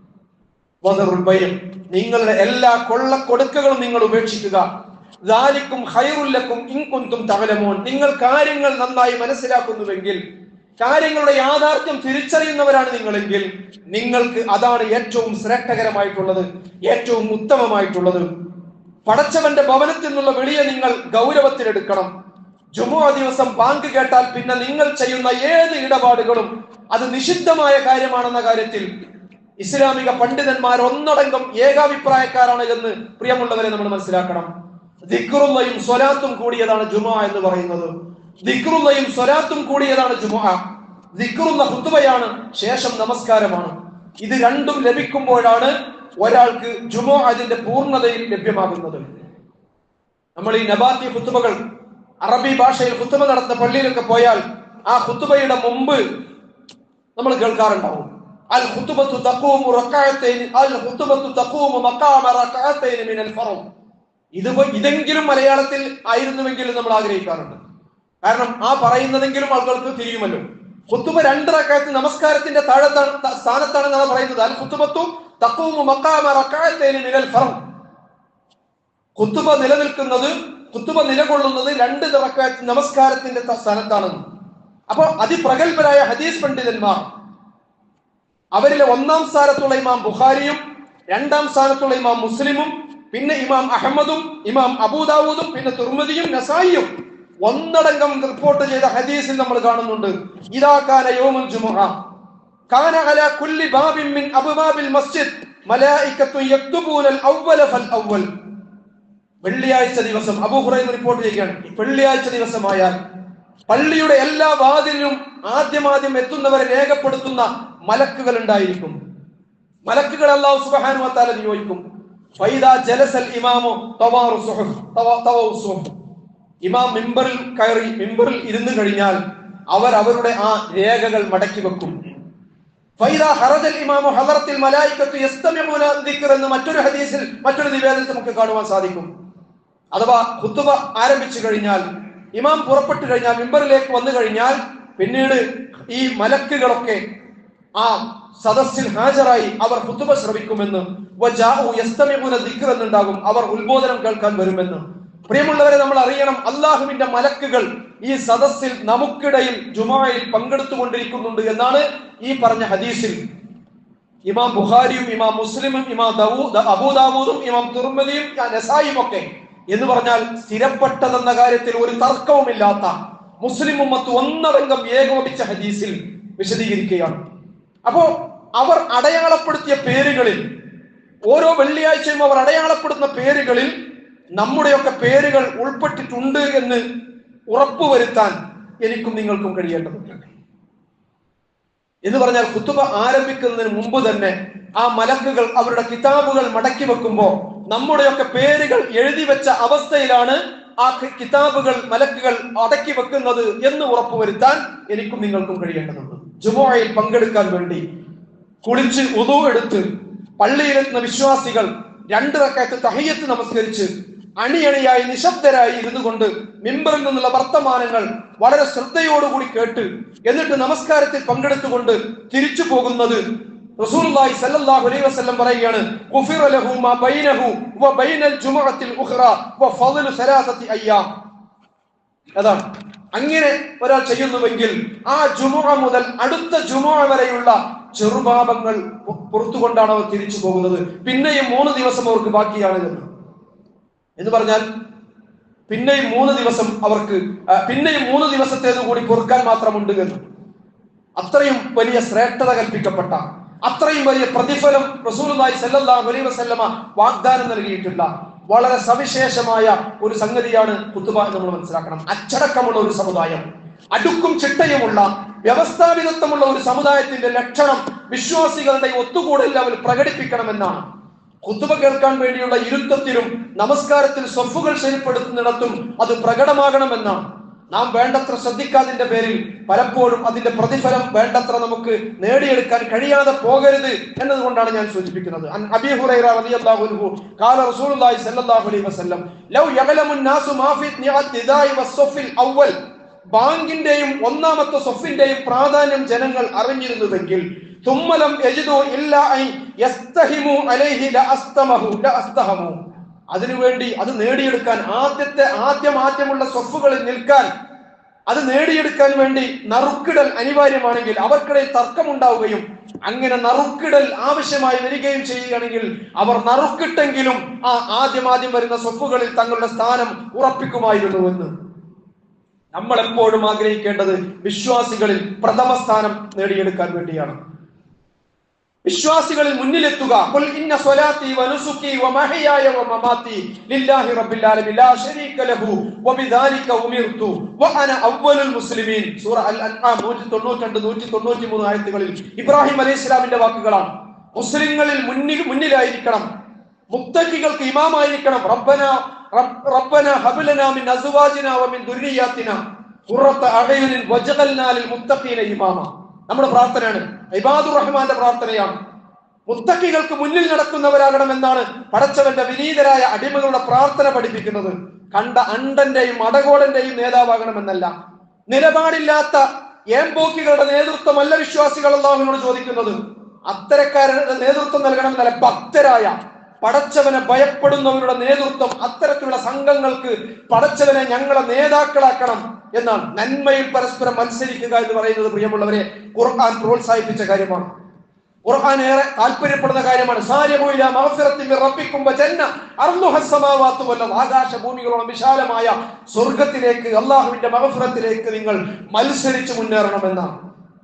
വദറുൽ ബൈഅ്. നിങ്ങളുടെ എല്ലാ കൊള്ളക്കൊടുക്കുകളും നിങ്ങൾ ഉപേക്ഷിക്കുക ദാലിക്കും ഖൈറുല്ലക്കും ഇൻ കുന്തും തഅലമൂൻ നിങ്ങൾ കാര്യങ്ങൾ നന്നായി മനസ്സിലാക്കുന്നുവെങ്കിൽ കാര്യങ്ങളുടെ യാഥാർത്ഥ്യം തിരിച്ചറിയുന്നവരാണ് നിങ്ങളെങ്കിൽ നിങ്ങൾക്ക് അതാണ് ഏറ്റവും ശ്രേഷ്ഠകരമായിട്ടുള്ളത് ഏറ്റവും ഉത്തമമായിട്ടുള്ളത് പടച്ചവന്റെ ഭവനത്തിൽ നിന്നുള്ള വിളിയെ നിങ്ങൾ ഗൗരവത്തിലെടുക്കണം ജുമുഅ ദിവസം ബാങ്ക് കേട്ടാൽ പിന്നെ നിങ്ങൾ ചെയ്യുന്ന ഏത് ഇടപാടുകളും അത് നിഷിദ്ധമായ കാര്യമാണെന്ന കാര്യത്തിൽ ഇസ്ലാമിക പണ്ഡിതന്മാർ ഒന്നടങ്കം ഏകാഭിപ്രായക്കാരാണ് എന്ന് പ്രിയമുള്ളവരെ നമ്മൾ മനസ്സിലാക്കണം ദിക്റുള്ളയും സ്വലാത്തും കൂടിയതാണ് ജുമുഅ എന്ന് പറയുന്നത് ദിക്റുള്ളയും സ്വലാത്തും കൂടിയതാണ് ജുമുഅ ദിക്റുള്ള ഹുത്തുബയാണ് ശേഷം നമസ്കാരമാണ് ഇത് രണ്ടും ലഭിക്കുമ്പോഴാണ് ഒരാൾക്ക് ജുമോ അതിന്റെ പൂർണ്ണതയിൽ ലഭ്യമാകുന്നത് നമ്മൾ ഈ നബാത്തി കുത്തുബകൾ അറബി ഭാഷയിൽ കുത്തുബ നടത്തുന്ന പള്ളിയിലൊക്കെ പോയാൽ ആ കുത്തുബയുടെ മുമ്പ് നമ്മൾ കേൾക്കാറുണ്ടാവും അൽ ഖുതുബത്തു തഖൂമു റക്അത്തൈൻ അൽ ഖുതുബത്തു തഖൂമു മഖാമ റക്അത്തൈൻ മിനൽ ഫറം ഇത് ഇതെങ്കിലും മലയാളത്തിൽ ആയിരുന്നുവെങ്കിലും നമ്മൾ ആഗ്രഹിക്കാറുണ്ട് കാരണം ആ പറയുന്നതെങ്കിലും ആളുകൾക്ക് തിരിയുമല്ലോ ഖുത്തുബ രണ്ട് റക്അത്ത് നമസ്കാരത്തിന്റെ താഴത്താണ് ത- സ്ഥാനത്താണെന്നാണ് പറയുന്നത് അൽ ഖുതുബത്തു തഖൂമു മഖാമ റക്അത്തൈൻ മിനൽ ഫറം ഖുത്തുബ നിലനിൽക്കുന്നത് ഖുത്തുബ നിലകൊള്ളുന്നത് രണ്ട് റക്അത്ത് നമസ്കാരത്തിന്റെ ത- സ്ഥാനത്താണെന്ന് അപ്പോൾ അതിപ്രഗത്ഭരായ ഹദീസ് പണ്ഡിതന്മാർ അവരിലെ ഒന്നാം സ്ഥാനത്തുള്ള ഇമാം ബുഖാരിയും രണ്ടാം സ്ഥാനത്തുള്ള ഇമാം മുസ്ലിമും പിന്നെ ഇമാം അഹമ്മദും ഇമാം അബൂദാവൂദും പിന്നെ തുർമദിയും നസായിയും ഒന്നടങ്കം റിപ്പോർട്ട് ചെയ്ത ഹദീസിൽ നമ്മൾ കാണുന്നുണ്ട് ഇദാ കാന യൗമുൽ ജുമുഅ കാന അലാ കുല്ലി ബാബിൻ മിൻ അബ്വാബിൽ മസ്ജിദ് മലായികത്തു യക്തുബൂനൽ അവ്വല ഫൽ അവ്വൽ വെള്ളിയാഴ്ച ദിവസം അബൂഹുറൈൻ റിപ്പോർട്ട് ചെയ്യുകയാണ് ഈ വെള്ളിയാഴ്ച ദിവസമായാൽ പള്ളിയുടെ എല്ലാ വാതിലിലും ആദ്യമാദ്യം എത്തുന്നവരെ രേഖപ്പെടുത്തുന്ന മലക്കുകൾ ഉണ്ടായിരിക്കും മലക്കുകൾ അള്ളാഹു സുബ്ഹാനഹു വതആല നിയോഗിക്കും ഫൈദാ ജലസൽ ഇമാമു തവാറു സുഹുഫ് തവ- തവഉ സുഹുഫ്. ഇമാം മിമ്പറിൽ കയറി മിമ്പറിൽ ഇരുന്നു കഴിഞ്ഞാൽ അവർ അവരുടെ ആ രേഖകൾ മടക്കി വെക്കും ഫൈദാ ഹറജൽ ഇമാമു ഹദറത്തിൽ മലായിക്കത്തു യസ്തമിഊന ദിക്ർ എന്ന് മറ്റൊരു ഹദീസിൽ മറ്റൊരു നിവേദനത്തിൽ നമുക്ക് കാണുവാൻ സാധിക്കും അഥവാ ഖുത്തുബ ആരംഭിച്ചു കഴിഞ്ഞാൽ ഇമാം പുറപ്പെട്ടു കഴിഞ്ഞാൽ മിമ്പറിലേക്ക് വന്നു കഴിഞ്ഞാൽ പിന്നീട് ഈ മലക്കുകളൊക്കെ ആ സദസ്സിൽ ഹാജരായി അവർ ഖുത്തുബ ശ്രവിക്കുമെന്ന് വജാഉ യസ്തമിഊന ദിക്ർ എന്നുണ്ടാകും അവർ ഉത്ബോധനം കേൾക്കാൻ വരുമെന്ന് പ്രിയമുള്ളവരെ നമ്മൾ അറിയണം അള്ളാഹുവിന്റെ മലക്കുകൾ ഈ സദസ്സിൽ നമുക്കിടയിൽ ജുമായിൽ പങ്കെടുത്തുകൊണ്ടിരിക്കുന്നുണ്ട് എന്നാണ് ഈ പറഞ്ഞ ഹദീസിൽ ഇമാം ബുഖാരിയും ഇമാം മുസ്ലിമും ഇമാം ദാവൂദ് അബൂദാവൂദും ഇമാം തുർമദിയും നസായും ഒക്കെ എന്ന് പറഞ്ഞാൽ സ്ഥിരപ്പെട്ടതെന്ന കാര്യത്തിൽ ഒരു തർക്കവുമില്ലാത്ത മുസ്ലിം ഉമ്മത്ത് ഒന്നടങ്കം ഏകോപിച്ച ഹദീസിൽ വിശദീകരിക്കുകയാണ് അപ്പോ അവർ അടയാളപ്പെടുത്തിയ പേരുകളിൽ ഓരോ വെള്ളിയാഴ്ചയും അവർ അടയാളപ്പെടുത്തുന്ന പേരുകളിൽ നമ്മുടെയൊക്കെ പേരുകൾ ഉൾപ്പെട്ടിട്ടുണ്ട് എന്ന് ഉറപ്പുവരുത്താൻ എനിക്കും നിങ്ങൾക്കും കഴിയേണ്ടതുണ്ട് എന്ന് പറഞ്ഞാൽ കുത്തുബ ആരംഭിക്കുന്നതിന് മുമ്പ് തന്നെ ആ മലക്കുകൾ അവരുടെ കിതാബുകൾ മടക്കി വെക്കുമ്പോ നമ്മുടെയൊക്കെ പേരുകൾ എഴുതി വെച്ച അവസ്ഥയിലാണ് ആ കി- കിതാബുകൾ മലക്കുകൾ അടക്കി വെക്കുന്നത് എന്ന് ഉറപ്പുവരുത്താൻ എനിക്കും നിങ്ങൾക്കും കഴിയേണ്ടതുണ്ട് ജുമോയിൽ പങ്കെടുക്കാൻ വേണ്ടി കുളിച്ച് ഉതു എടുത്ത് പള്ളിയിലെത്തുന്ന വിശ്വാസികൾ രണ്ട് റക്കായത്ത് തഹയ്യത്ത് നമസ്കരിച്ച് അണിയണിയായി നിശബ്ദരായി ഇരുന്നു കൊണ്ട് മിമ്പറിൽ നിന്നുള്ള വർത്തമാനങ്ങൾ വളരെ ശ്രദ്ധയോടുകൂടി കേട്ട് എന്നിട്ട് നമസ്കാരത്തിൽ പങ്കെടുത്തുകൊണ്ട് തിരിച്ചു പോകുന്നത് റസൂലുള്ളാഹി സല്ലല്ലാഹു അലൈഹി വസല്ലം പറയുകയാണ് ഗുഫിറ ലഹു മാ ബൈനഹു വ ബൈനൽ ജുമുഅത്തിൽ ഉഖ്റ വ ഫളലു സലാസത്തി അയ്യാം അതാണ് അങ്ങനെ ഒരാൾ ചെയ്യുന്നുവെങ്കിൽ ആ ജുമുഅ മുതൽ അടുത്ത ജുമുഅ വരെയുള്ള ചെറുപാപങ്ങൾ പു- പുറത്തുകൊണ്ടാണ് അവർ തിരിച്ചു പോകുന്നത് പിന്നെയും മൂന്ന് ദിവസം അവർക്ക് ബാക്കിയാണ് എന്ന് എന്ന് പറഞ്ഞാൽ പിന്നെയും മൂന്ന് ദിവസം അവർക്ക് ആ, പിന്നെയും മൂന്ന് ദിവസത്തേത് കൂടി പൊറുക്കാൻ മാത്രമുണ്ട് എന്ന് അത്രയും വലിയ ശ്രേഷ്ഠത കൽപ്പിക്കപ്പെട്ട അത്രയും വലിയ പ്രതിഫലം റസൂലുള്ളാഹി സല്ലല്ലാഹു അലൈഹി വസല്ലമ വാഗ്ദാനം നൽകിയിട്ടുള്ള വളരെ സവിശേഷമായ ഒരു സംഗതിയാണ് കുത്തുബ എന്ന് നമ്മൾ മനസ്സിലാക്കണം അച്ചടക്കമുള്ള ഒരു സമുദായം അടുക്കും ചിട്ടയുമുള്ള വ്യവസ്ഥാപിതത്വമുള്ള ഒരു സമുദായത്തിന്റെ ലക്ഷണം വിശ്വാസികളുടെ ഒത്തുകൂടൽ അവർ പ്രകടിപ്പിക്കണമെന്നാണ് കുത്തുബ കേൾക്കാൻ വേണ്ടിയുള്ള ഇരുത്തത്തിലും നമസ്കാരത്തിൽ സ്വഫുകൾ ശരിപ്പെടുത്തുന്നിടത്തും അത് പ്രകടമാകണമെന്നാണ് നാം വേണ്ടത്ര ശ്രദ്ധിക്കാതിന്റെ പേരിൽ പലപ്പോഴും അതിന്റെ പ്രതിഫലം വേണ്ടത്ര നമുക്ക് നേടിയെടുക്കാൻ കഴിയാതെ പോകരുത് എന്നതുകൊണ്ടാണ് ഞാൻ സൂചിപ്പിക്കുന്നത് അൻ അബീ ഹുറൈറ റളിയല്ലാഹു അൻഹു ഖാല റസൂലുള്ളാഹി സ്വല്ലല്ലാഹു അലൈഹി വസല്ലം ലൗ യഗ്ലമു നാസു മാ ഫി നിഅത്തിദായി വസ്സഫിൽ അവ്വൽ ബാങ്കിന്റെയും ഒന്നാമത്തെ സൊഫിന്റെയും പ്രാധാന്യം ജനങ്ങൾ അറിഞ്ഞിരുന്നുവെങ്കിൽ തുമ്മലം യജിദു ഇല്ല ഐ യസ്തഹിമു അലൈഹി ലഅസ്തമഹു ലഅസ്തഹമു അതിനുവേണ്ടി അത് നേടിയെടുക്കാൻ ആദ്യത്തെ ആദ്യം ആദ്യമുള്ള സ്വഫുകളിൽ നിൽക്കാൻ അത് നേടിയെടുക്കാൻ വേണ്ടി നറുക്കിടൽ അനിവാര്യമാണെങ്കിൽ അവർക്കിടയിൽ തർക്കമുണ്ടാവുകയും അങ്ങനെ നറുക്കിടൽ ആവശ്യമായി വരികയും ചെയ്യുകയാണെങ്കിൽ അവർ നറുക്കിട്ടെങ്കിലും ആ ആദ്യം ആദ്യം വരുന്ന സ്വഫുകളിൽ തങ്ങളുടെ സ്ഥാനം ഉറപ്പിക്കുമായിരുന്നുവെന്ന് നമ്മൾ എപ്പോഴും ആഗ്രഹിക്കേണ്ടത് വിശ്വാസികളിൽ പ്രഥമ സ്ഥാനം നേടിയെടുക്കാൻ വേണ്ടിയാണ് വിശ്വാസികളിൽ മുന്നിലെത്തുക ഖുൽ ഇന്ന സ്വലാത്തി വനുസുക്കി വമഹയായ വമമാതി ലില്ലാഹി റബ്ബിൽ ആലമീൻ ലാ ശരീക ലഹു വബിദാലിക ഉമിർതു വഅന അവ്വലുൽ മുസ്ലിമീൻ സൂറ അൽ അൻആം 192 193 ആയത്തുകളിൽ ഇബ്രാഹിം അലൈഹിസ്സലാമിന്റെ വാക്കുകളാണ് മുസ്ലിങ്ങളിൽ മുന്നിൽ മുന്നിലായിരിക്കണം മുത്തക്കികൾക്ക് ഇമാമായിരിക്കണം റബ്ബന റബ്- റബ്ബന ഹബലന മിൻ അസ്വാജിന വ മിൻ ദുർരിയാത്തിന ഖുറത്ത അഅയുനിൻ വജഅൽനാ ലിൽ മുത്തഖീന ഇമാമ നമ്മുടെ പ്രാർത്ഥനയാണ് ഇബാദുർ റഹ്മാന്റെ പ്രാർത്ഥനയാണ് മുത്തക്കികൾക്ക് മുന്നിൽ നടക്കുന്നവരാകണം എന്നാണ് പടച്ചവന്റെ വിനീതരായ അടിമകളുടെ പ്രാർത്ഥന പഠിപ്പിക്കുന്നത് കണ്ട അണ്ടന്റെയും അടകോടന്റെയും നേതാവാകണമെന്നല്ല നിലപാടില്ലാത്ത ഏംപോക്കികളുടെ നേതൃത്വമല്ല വിശ്വാസികൾ അള്ളാഹുവിനോട് ചോദിക്കുന്നത് അത്തരക്കാരുടെ നേതൃത്വം നൽകണമെന്നല്ല ഭക്തരായ പടച്ചവനെ ഭയപ്പെടുന്നവരുടെ നേതൃത്വം അത്തരത്തിലുള്ള സംഘങ്ങൾക്ക് പടച്ചവനെ ഞങ്ങളെ നേതാക്കളാക്കണം എന്നാണ് നന്മയിൽ പരസ്പരം മത്സരിക്കുക എന്ന് പറയുന്നത് പ്രിയമുള്ളവരെ ഖുർആൻ പ്രോത്സാഹിപ്പിച്ച കാര്യമാണ് ഖുർആൻ ഏറെ താല്പര്യപ്പെടുന്ന കാര്യമാണ് സാരിഹുയില മഗ്ഫിറത്തിൻ മിൻ റബ്ബിക്കും വജന്ന അർളുഹ അസ്സമാവാത്തു വൽ അർള്. ആകാശ ഭൂമികളോളം വിശാലമായ സ്വർഗത്തിലേക്ക് അള്ളാഹുവിന്റെ മഗ്ഫിറത്തിലേക്ക് നിങ്ങൾ മത്സരിച്ച് മുന്നേറണമെന്നാണ്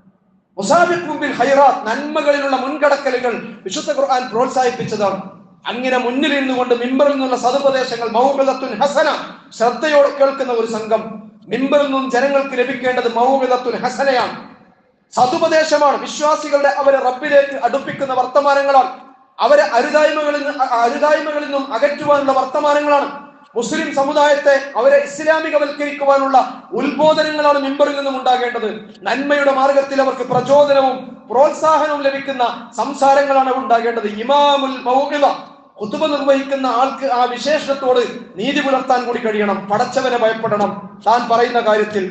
മുസാബിഖും ബിൽ ഖൈറാത്ത് നന്മകളിലുള്ള മുൻകടക്കലുകൾ വിശുദ്ധ ഖുർആൻ പ്രോത്സാഹിപ്പിച്ചതാണ് അങ്ങനെ മുന്നിൽ ഇരുന്നുകൊണ്ട് മിമ്പറിൽ നിന്നുള്ള സതുപദേശങ്ങൾ മൗബിദത്തുൻ ഹസന ശ്രദ്ധയോടെ കേൾക്കുന്ന ഒരു സംഘം മിമ്പറിൽ നിന്നും ജനങ്ങൾക്ക് ലഭിക്കേണ്ടത് മൗബിദത്തുൻ ഹസനയാണ് സതുപദേശമാണ് വിശ്വാസികളുടെ അവരെ റബ്ബിലേക്ക് അടുപ്പിക്കുന്ന വർത്തമാനങ്ങളാണ് അവരെ അരുതായ്മകളിൽ നിന്ന് അ- അരുതായ്മകളിൽ നിന്നും അകറ്റുവാനുള്ള വർത്തമാനങ്ങളാണ് മുസ്ലിം സമുദായത്തെ അവരെ ഇസ്ലാമികവൽക്കരിക്കുവാനുള്ള ഉത്ബോധനങ്ങളാണ് മിമ്പറിൽ നിന്നും ഉണ്ടാകേണ്ടത് നന്മയുടെ മാർഗത്തിൽ അവർക്ക് പ്രചോദനവും പ്രോത്സാഹനവും ലഭിക്കുന്ന സംസാരങ്ങളാണ് ഉണ്ടാകേണ്ടത് ഇമാമുൽ മൗഇദ കുത്തുബ നിർവഹിക്കുന്ന ആൾക്ക് ആ വിശേഷണത്തോട് നീതി പുലർത്താൻ കൂടി കഴിയണം പടച്ചവനെ ഭയപ്പെടണം താൻ പറയുന്ന കാര്യത്തിൽ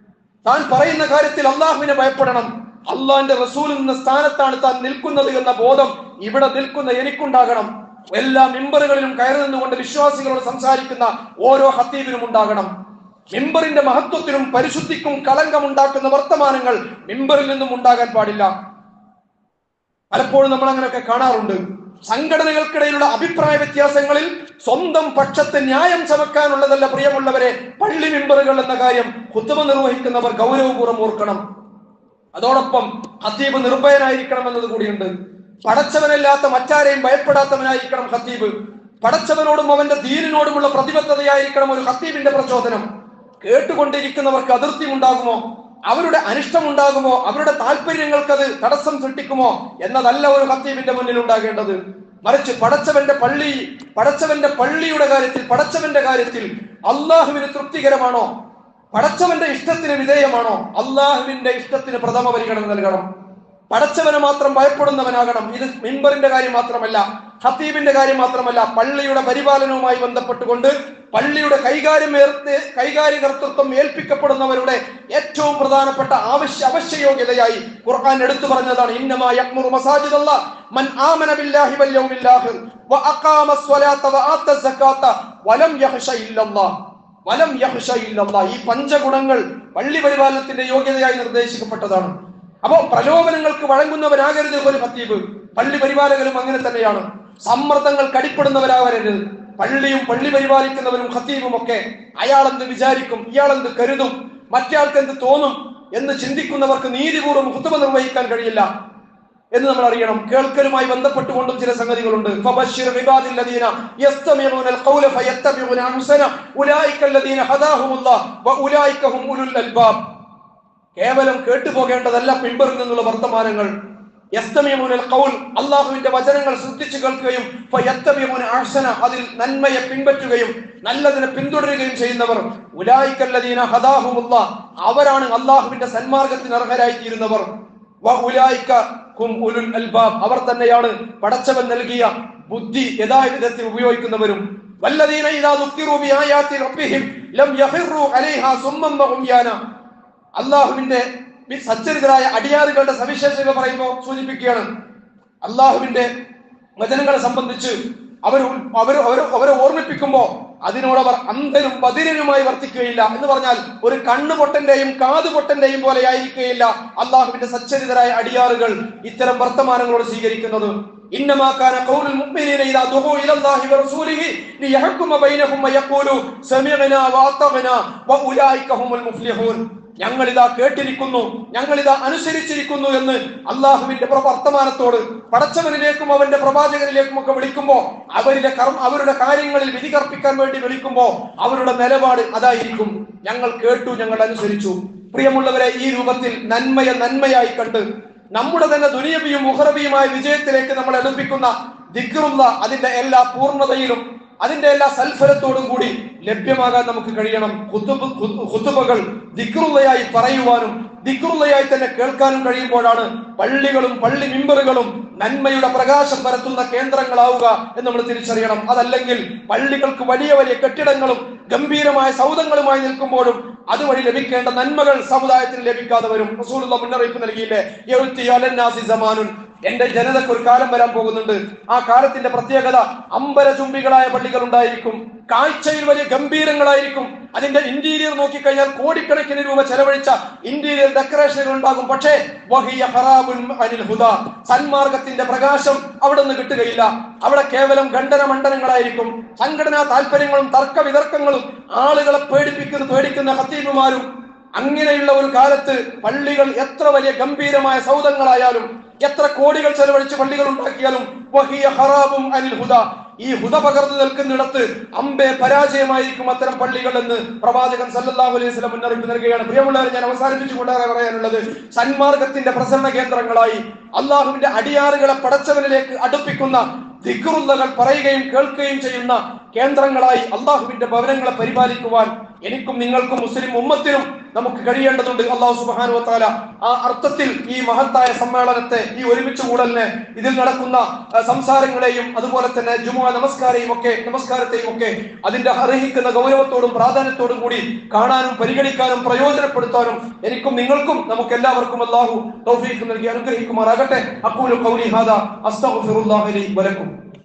താൻ പറയുന്ന കാര്യത്തിൽ അള്ളാഹുവിനെ ഭയപ്പെടണം അള്ളാഹിന്റെ റസൂൽ എന്ന സ്ഥാനത്താണ് താൻ നിൽക്കുന്നത് എന്ന ബോധം ഇവിടെ നിൽക്കുന്ന എനിക്കുണ്ടാകണം എല്ലാ മിമ്പറുകളിലും കയറി നിന്നുകൊണ്ട് വിശ്വാസികളോട് സംസാരിക്കുന്ന ഓരോ ഹത്തീബിനും ഉണ്ടാകണം മിമ്പറിന്റെ മഹത്വത്തിനും പരിശുദ്ധിക്കും കളങ്കമുണ്ടാക്കുന്ന വർത്തമാനങ്ങൾ മിമ്പറിൽ നിന്നും ഉണ്ടാകാൻ പാടില്ല പലപ്പോഴും നമ്മൾ അങ്ങനെയൊക്കെ കാണാറുണ്ട് സംഘടനകൾക്കിടയിലുള്ള അഭിപ്രായ വ്യത്യാസങ്ങളിൽ സ്വന്തം പക്ഷത്തെ ന്യായം ചമക്കാനുള്ളതല്ല പ്രിയമുള്ളവരെ പള്ളി മെമ്പറുകൾ എന്ന കാര്യം കുത്തുമ നിർവഹിക്കുന്നവർ ഗൗരവപൂർവ്വം ഓർക്കണം അതോടൊപ്പം ഹത്തീബ് നിർഭയനായിരിക്കണം എന്നത് കൂടിയുണ്ട് പടച്ചവനല്ലാത്ത മറ്റാരെയും ഭയപ്പെടാത്തവനായിരിക്കണം ഹത്തീബ് പടച്ചവനോടും അവന്റെ ദീനിനോടുമുള്ള പ്രതിബദ്ധതയായിരിക്കണം ഒരു ഹത്തീബിന്റെ പ്രചോദനം കേട്ടുകൊണ്ടിരിക്കുന്നവർക്ക് അതിർത്തി ഉണ്ടാകുമോ അവരുടെ അനിഷ്ടം ഉണ്ടാകുമോ അവരുടെ താല്പര്യങ്ങൾക്ക് അത് തടസ്സം സൃഷ്ടിക്കുമോ എന്നതല്ല ഒരു ഹത്തീബിന്റെ മുന്നിൽ ഉണ്ടാകേണ്ടത് മറിച്ച് പടച്ചവന്റെ പള്ളി പടച്ചവന്റെ പള്ളിയുടെ കാര്യത്തിൽ പടച്ചവന്റെ കാര്യത്തിൽ അള്ളാഹുവിന് തൃപ്തികരമാണോ പടച്ചവന്റെ ഇഷ്ടത്തിന് വിധേയമാണോ അള്ളാഹുവിന്റെ ഇഷ്ടത്തിന് പ്രഥമ പരിഗണന നൽകണം പടച്ചവനെ മാത്രം ഭയപ്പെടുന്നവനാകണം ഇത് മിമ്പറിന്റെ കാര്യം മാത്രമല്ല ഹത്തീബിന്റെ കാര്യം മാത്രമല്ല പള്ളിയുടെ പരിപാലനവുമായി ബന്ധപ്പെട്ടുകൊണ്ട് പള്ളിയുടെ കൈകാര്യം ഏർത്ത് കൈകാര്യകർത്തൃത്വം ഏൽപ്പിക്കപ്പെടുന്നവരുടെ ഏറ്റവും പ്രധാനപ്പെട്ട ആവശ്യ അവശ്യയോഗ്യതയായി ഖുർആൻ എടുത്തു പറഞ്ഞതാണ് ഇന്നമാ യഅ്മുറു മസാജിദല്ലാഹ് മൻ ആമന ബില്ലാഹി വൽ യൗമിൽ ആഖിർ വ അഖാമ സ്വലാത്ത വ ആത്ത സകാത്ത വലം യഖ്ശ ഇല്ലല്ലാഹ് വലം യഹ്ശ ഇല്ലല്ലാഹ് ഈ പഞ്ചഗുണങ്ങൾ പള്ളി പരിപാലനത്തിന്റെ യോഗ്യതയായി നിർദ്ദേശിക്കപ്പെട്ടതാണ് അപ്പോ പ്രലോഭനങ്ങൾക്ക് വഴങ്ങുന്നവരാകരുത് ഒരു ഹത്തീബ് പള്ളി പരിപാലകരും അങ്ങനെ തന്നെയാണ് സമ്മർദ്ദങ്ങൾ കടിപ്പെടുന്നവരാകരുത് പള്ളിയും പള്ളി പരിപാലിക്കുന്നവരും ഖത്തീബും ഒക്കെ അയാൾ എന്ത് വിചാരിക്കും ഇയാൾ എന്ത് കരുതും മറ്റേയാൾക്ക് എന്ത് തോന്നും എന്ന് ചിന്തിക്കുന്നവർക്ക് നീതിപൂർവ്വം ഹുത്തുമ നിർവഹിക്കാൻ കഴിയില്ല എന്ന് നമ്മൾ അറിയണം കേൾക്കലുമായി ബന്ധപ്പെട്ടുകൊണ്ടും ചില സംഗതികളുണ്ട് ഫബശ്ശിർ ഇബാദില്ലദീന യസ്തമിഊനൽ ഖൗല ഫയത്തബിഊന അഹ്സന ഉലൈക അല്ലദീന ഹദാഹുമുല്ലാഹ് വ ഉലൈക ഹും ഉലുൽ അൽബാബ് കേവലം കേട്ടുപോകേണ്ടതല്ല പിമ്പറിൽ നിന്നുള്ള വർത്തമാനങ്ങൾ യസ്തമിഊനൽ ഖൗൽ അല്ലാഹുവിന്റെ വചനങ്ങൾ ശ്രദ്ധിച്ചു കേൾക്കുകയും ഫയത്തബിഊന അഹ്സന അതിൽ നന്മയെ പിൻപറ്റുകയും നല്ലതിനെ പിന്തുടരുകയും ചെയ്യുന്നവർ ഉലൈക അല്ലദീന ഹദാഹുമുല്ലാഹ് അവരാണ് അല്ലാഹുവിന്റെ സന്മാർഗത്തിന് അർഹരായി തീരുന്നവർ വ ഉലൈക ഹും ഉലുൽ അൽബാബ് അവർ തന്നെയാണ് പടച്ചവൻ നൽകിയ ബുദ്ധി യഥാ വിധത്തിൽ ഉപയോഗിക്കുന്നവരും വല്ലദീന ഇദാ ദുക്കിറു ബിആയാതി റബ്ബിഹിം ലം യഖിറു അലൈഹാ സുമ്മൻ വഹുംയാന അള്ളാഹുവിന്റെ വി- സച്ചരിതരായ അടിയാറുകളുടെ സവിശേഷത പറയുമ്പോൾ സൂചിപ്പിക്കുകയാണ് അള്ളാഹുവിന്റെ വചനങ്ങളെ സംബന്ധിച്ച് അവർ അവർ അവർ അവരെ ഓർമ്മിപ്പിക്കുമ്പോൾ അതിനോടവർ അന്ധനും ബദിരനുമായി വർത്തിക്കുകയില്ല എന്ന് പറഞ്ഞാൽ ഒരു കണ്ണു പൊട്ടന്റെയും കാതു പൊട്ടന്റെയും പോലെ ആയിരിക്കുകയില്ല അള്ളാഹുവിന്റെ സച്ചരിതരായ അടിയാറുകൾ ഇത്തരം വർത്തമാനങ്ങളോട് സ്വീകരിക്കുന്നത് ഇന്നമാക്കാന ഖൗലുൽ മുഅ്മിനീന ഇദാ ദുഉ ഇലല്ലാഹി വറസൂലിഹി ലിയഹ്കുമ ബൈനഹും വയഖൂലു സമീഅനാ വഅതഅനാ വഉലൈക ഹുമുൽ മുഫ്ലിഹൂൻ ഞങ്ങൾ ഇതാ കേട്ടിരിക്കുന്നു ഞങ്ങൾ ഇതാ അനുസരിച്ചിരിക്കുന്നു എന്ന് അള്ളാഹുവിന്റെ പ്ര- വർത്തമാനത്തോട് പടച്ചവനിലേക്കും അവന്റെ പ്രവാചകനിലേക്കും ഒക്കെ വിളിക്കുമ്പോ അവരുടെ കർമ്മ അവരുടെ കാര്യങ്ങളിൽ വിധി കർപ്പിക്കാൻ വേണ്ടി വിളിക്കുമ്പോ അവരുടെ നിലപാട് അതായിരിക്കും ഞങ്ങൾ കേട്ടു ഞങ്ങൾ അനുസരിച്ചു പ്രിയമുള്ളവരെ ഈ രൂപത്തിൽ നന്മയെ നന്മയായി കണ്ട് നമ്മുടെ തന്നെ ദുനിയവിയും മുഹറവിയുമായ വിജയത്തിലേക്ക് നമ്മൾ എടുപ്പിക്കുന്ന ദിക്റുള്ള അതിന്റെ എല്ലാ പൂർണ്ണതയിലും അതിന്റെ എല്ലാ സൽഫലത്തോടും കൂടി ലഭ്യമാകാൻ നമുക്ക് കഴിയണം ഹുത്തുബകൾ ദിക്റുള്ളയായി പറയുവാനും ദിക്റുള്ളയായി തന്നെ കേൾക്കാനും കഴിയുമ്പോഴാണ് പള്ളികളും പള്ളി മിമ്പറുകളും നന്മയുടെ പ്രകാശം പരത്തുന്ന കേന്ദ്രങ്ങളാവുക എന്ന് നമ്മൾ തിരിച്ചറിയണം അതല്ലെങ്കിൽ പള്ളികൾക്ക് വലിയ വലിയ കെട്ടിടങ്ങളും ഗംഭീരമായ സൗധങ്ങളുമായി നിൽക്കുമ്പോഴും അതുവഴി ലഭിക്കേണ്ട നന്മകൾ സമുദായത്തിന് ലഭിക്കാതെ വരും റസൂലുള്ള മുന്നറിയിപ്പ് നൽകിയില്ലേ യൗത്തി അലന്നാസി സമാനുൻ എന്റെ ജനതയ്ക്ക് ഒരു കാലം വരാൻ പോകുന്നുണ്ട് ആ കാലത്തിന്റെ പ്രത്യേകത അമ്പരചുംബികളായ പള്ളികൾ ഉണ്ടായിരിക്കും കാഴ്ചയിൽ വലിയ ഗംഭീരങ്ങളായിരിക്കും അതിന്റെ ഇന്റീരിയർ നോക്കിക്കഴിഞ്ഞാൽ കോടിക്കണക്കിന് രൂപ ചെലവഴിച്ച ഇന്റീരിയർ ഡെക്കറേഷനുകൾ ഉണ്ടാകും പക്ഷേ വഹിയ ഹറാബുൻ അനിൽ ഹുദ സന്മാർഗത്തിന്റെ പ്രകാശം അവിടെ നിന്ന് കിട്ടുകയില്ല അവിടെ കേവലം ഖണ്ഡന മണ്ഡലങ്ങളായിരിക്കും സംഘടനാ താല്പര്യങ്ങളും തർക്ക വിതർക്കങ്ങളും ആളുകളെ പേടിപ്പിക്കുന്ന പേടിക്കുന്ന ഹത്തീബുമാരും അങ്ങനെയുള്ള ഒരു കാലത്ത് പള്ളികൾ എത്ര വലിയ ഗംഭീരമായ സൗധങ്ങളായാലും എത്ര കോടികൾ ചെലവഴിച്ച് പള്ളികൾ ഉണ്ടാക്കിയാലും വഹിയ ഹറാബും അനിൽ ഹുദ ഈ ഹുദ പകർന്നു നിൽക്കുന്നിടത്ത് അമ്പെ പരാജയമായിരിക്കും അത്തരം പള്ളികൾ എന്ന് പ്രവാചകൻ സല്ലല്ലാഹു അലൈഹി വസല്ലം മുന്നറിയിപ്പ് നൽകുകയാണ് പ്രിയമുള്ളവരെ ഞാൻ അവസാനിപ്പിച്ചുകൊണ്ടാണ് പറയാനുള്ളത് സന്മാർഗത്തിന്റെ പ്രസരണ കേന്ദ്രങ്ങളായി അള്ളാഹുവിന്റെ അടിയാറുകളെ പടച്ചവനിലേക്ക് അടുപ്പിക്കുന്ന ദിക്റുള്ളകൾ പറയുകയും കേൾക്കുകയും ചെയ്യുന്ന കേന്ദ്രങ്ങളായി അള്ളാഹുവിന്റെ ഭവനങ്ങളെ പരിപാലിക്കുവാൻ എനിക്കും നിങ്ങൾക്കും മുസ്ലിം ഉമ്മത്തിനും നമുക്ക് കഴിയേണ്ടതുണ്ട് അള്ളാഹു സുബാനു വത്താല ആ അർത്ഥത്തിൽ ഈ മഹത്തായ സമ്മേളനത്തെ ഈ ഒരുമിച്ച് കൂടലിനെ ഇതിൽ നടക്കുന്ന ആ, സംസാരങ്ങളെയും അതുപോലെ തന്നെ ജുമുഅ നമസ്കാരയും ഒക്കെ നമസ്കാരത്തെയും ഒക്കെ അതിന്റെ അർഹിക്കുന്ന ഗൗരവത്തോടും പ്രാധാന്യത്തോടും കൂടി കാണാനും പരിഗണിക്കാനും പ്രയോജനപ്പെടുത്താനും എനിക്കും നിങ്ങൾക്കും നമുക്ക് എല്ലാവർക്കും അള്ളാഹു തൗഫീഖ് നൽകി അനുഗ്രഹിക്കുമാറാകട്ടെ അക്കൂലു ഖൗലി ഹാദാ അസ്തഗ്ഫിറുല്ലാഹി ലി വലക്കും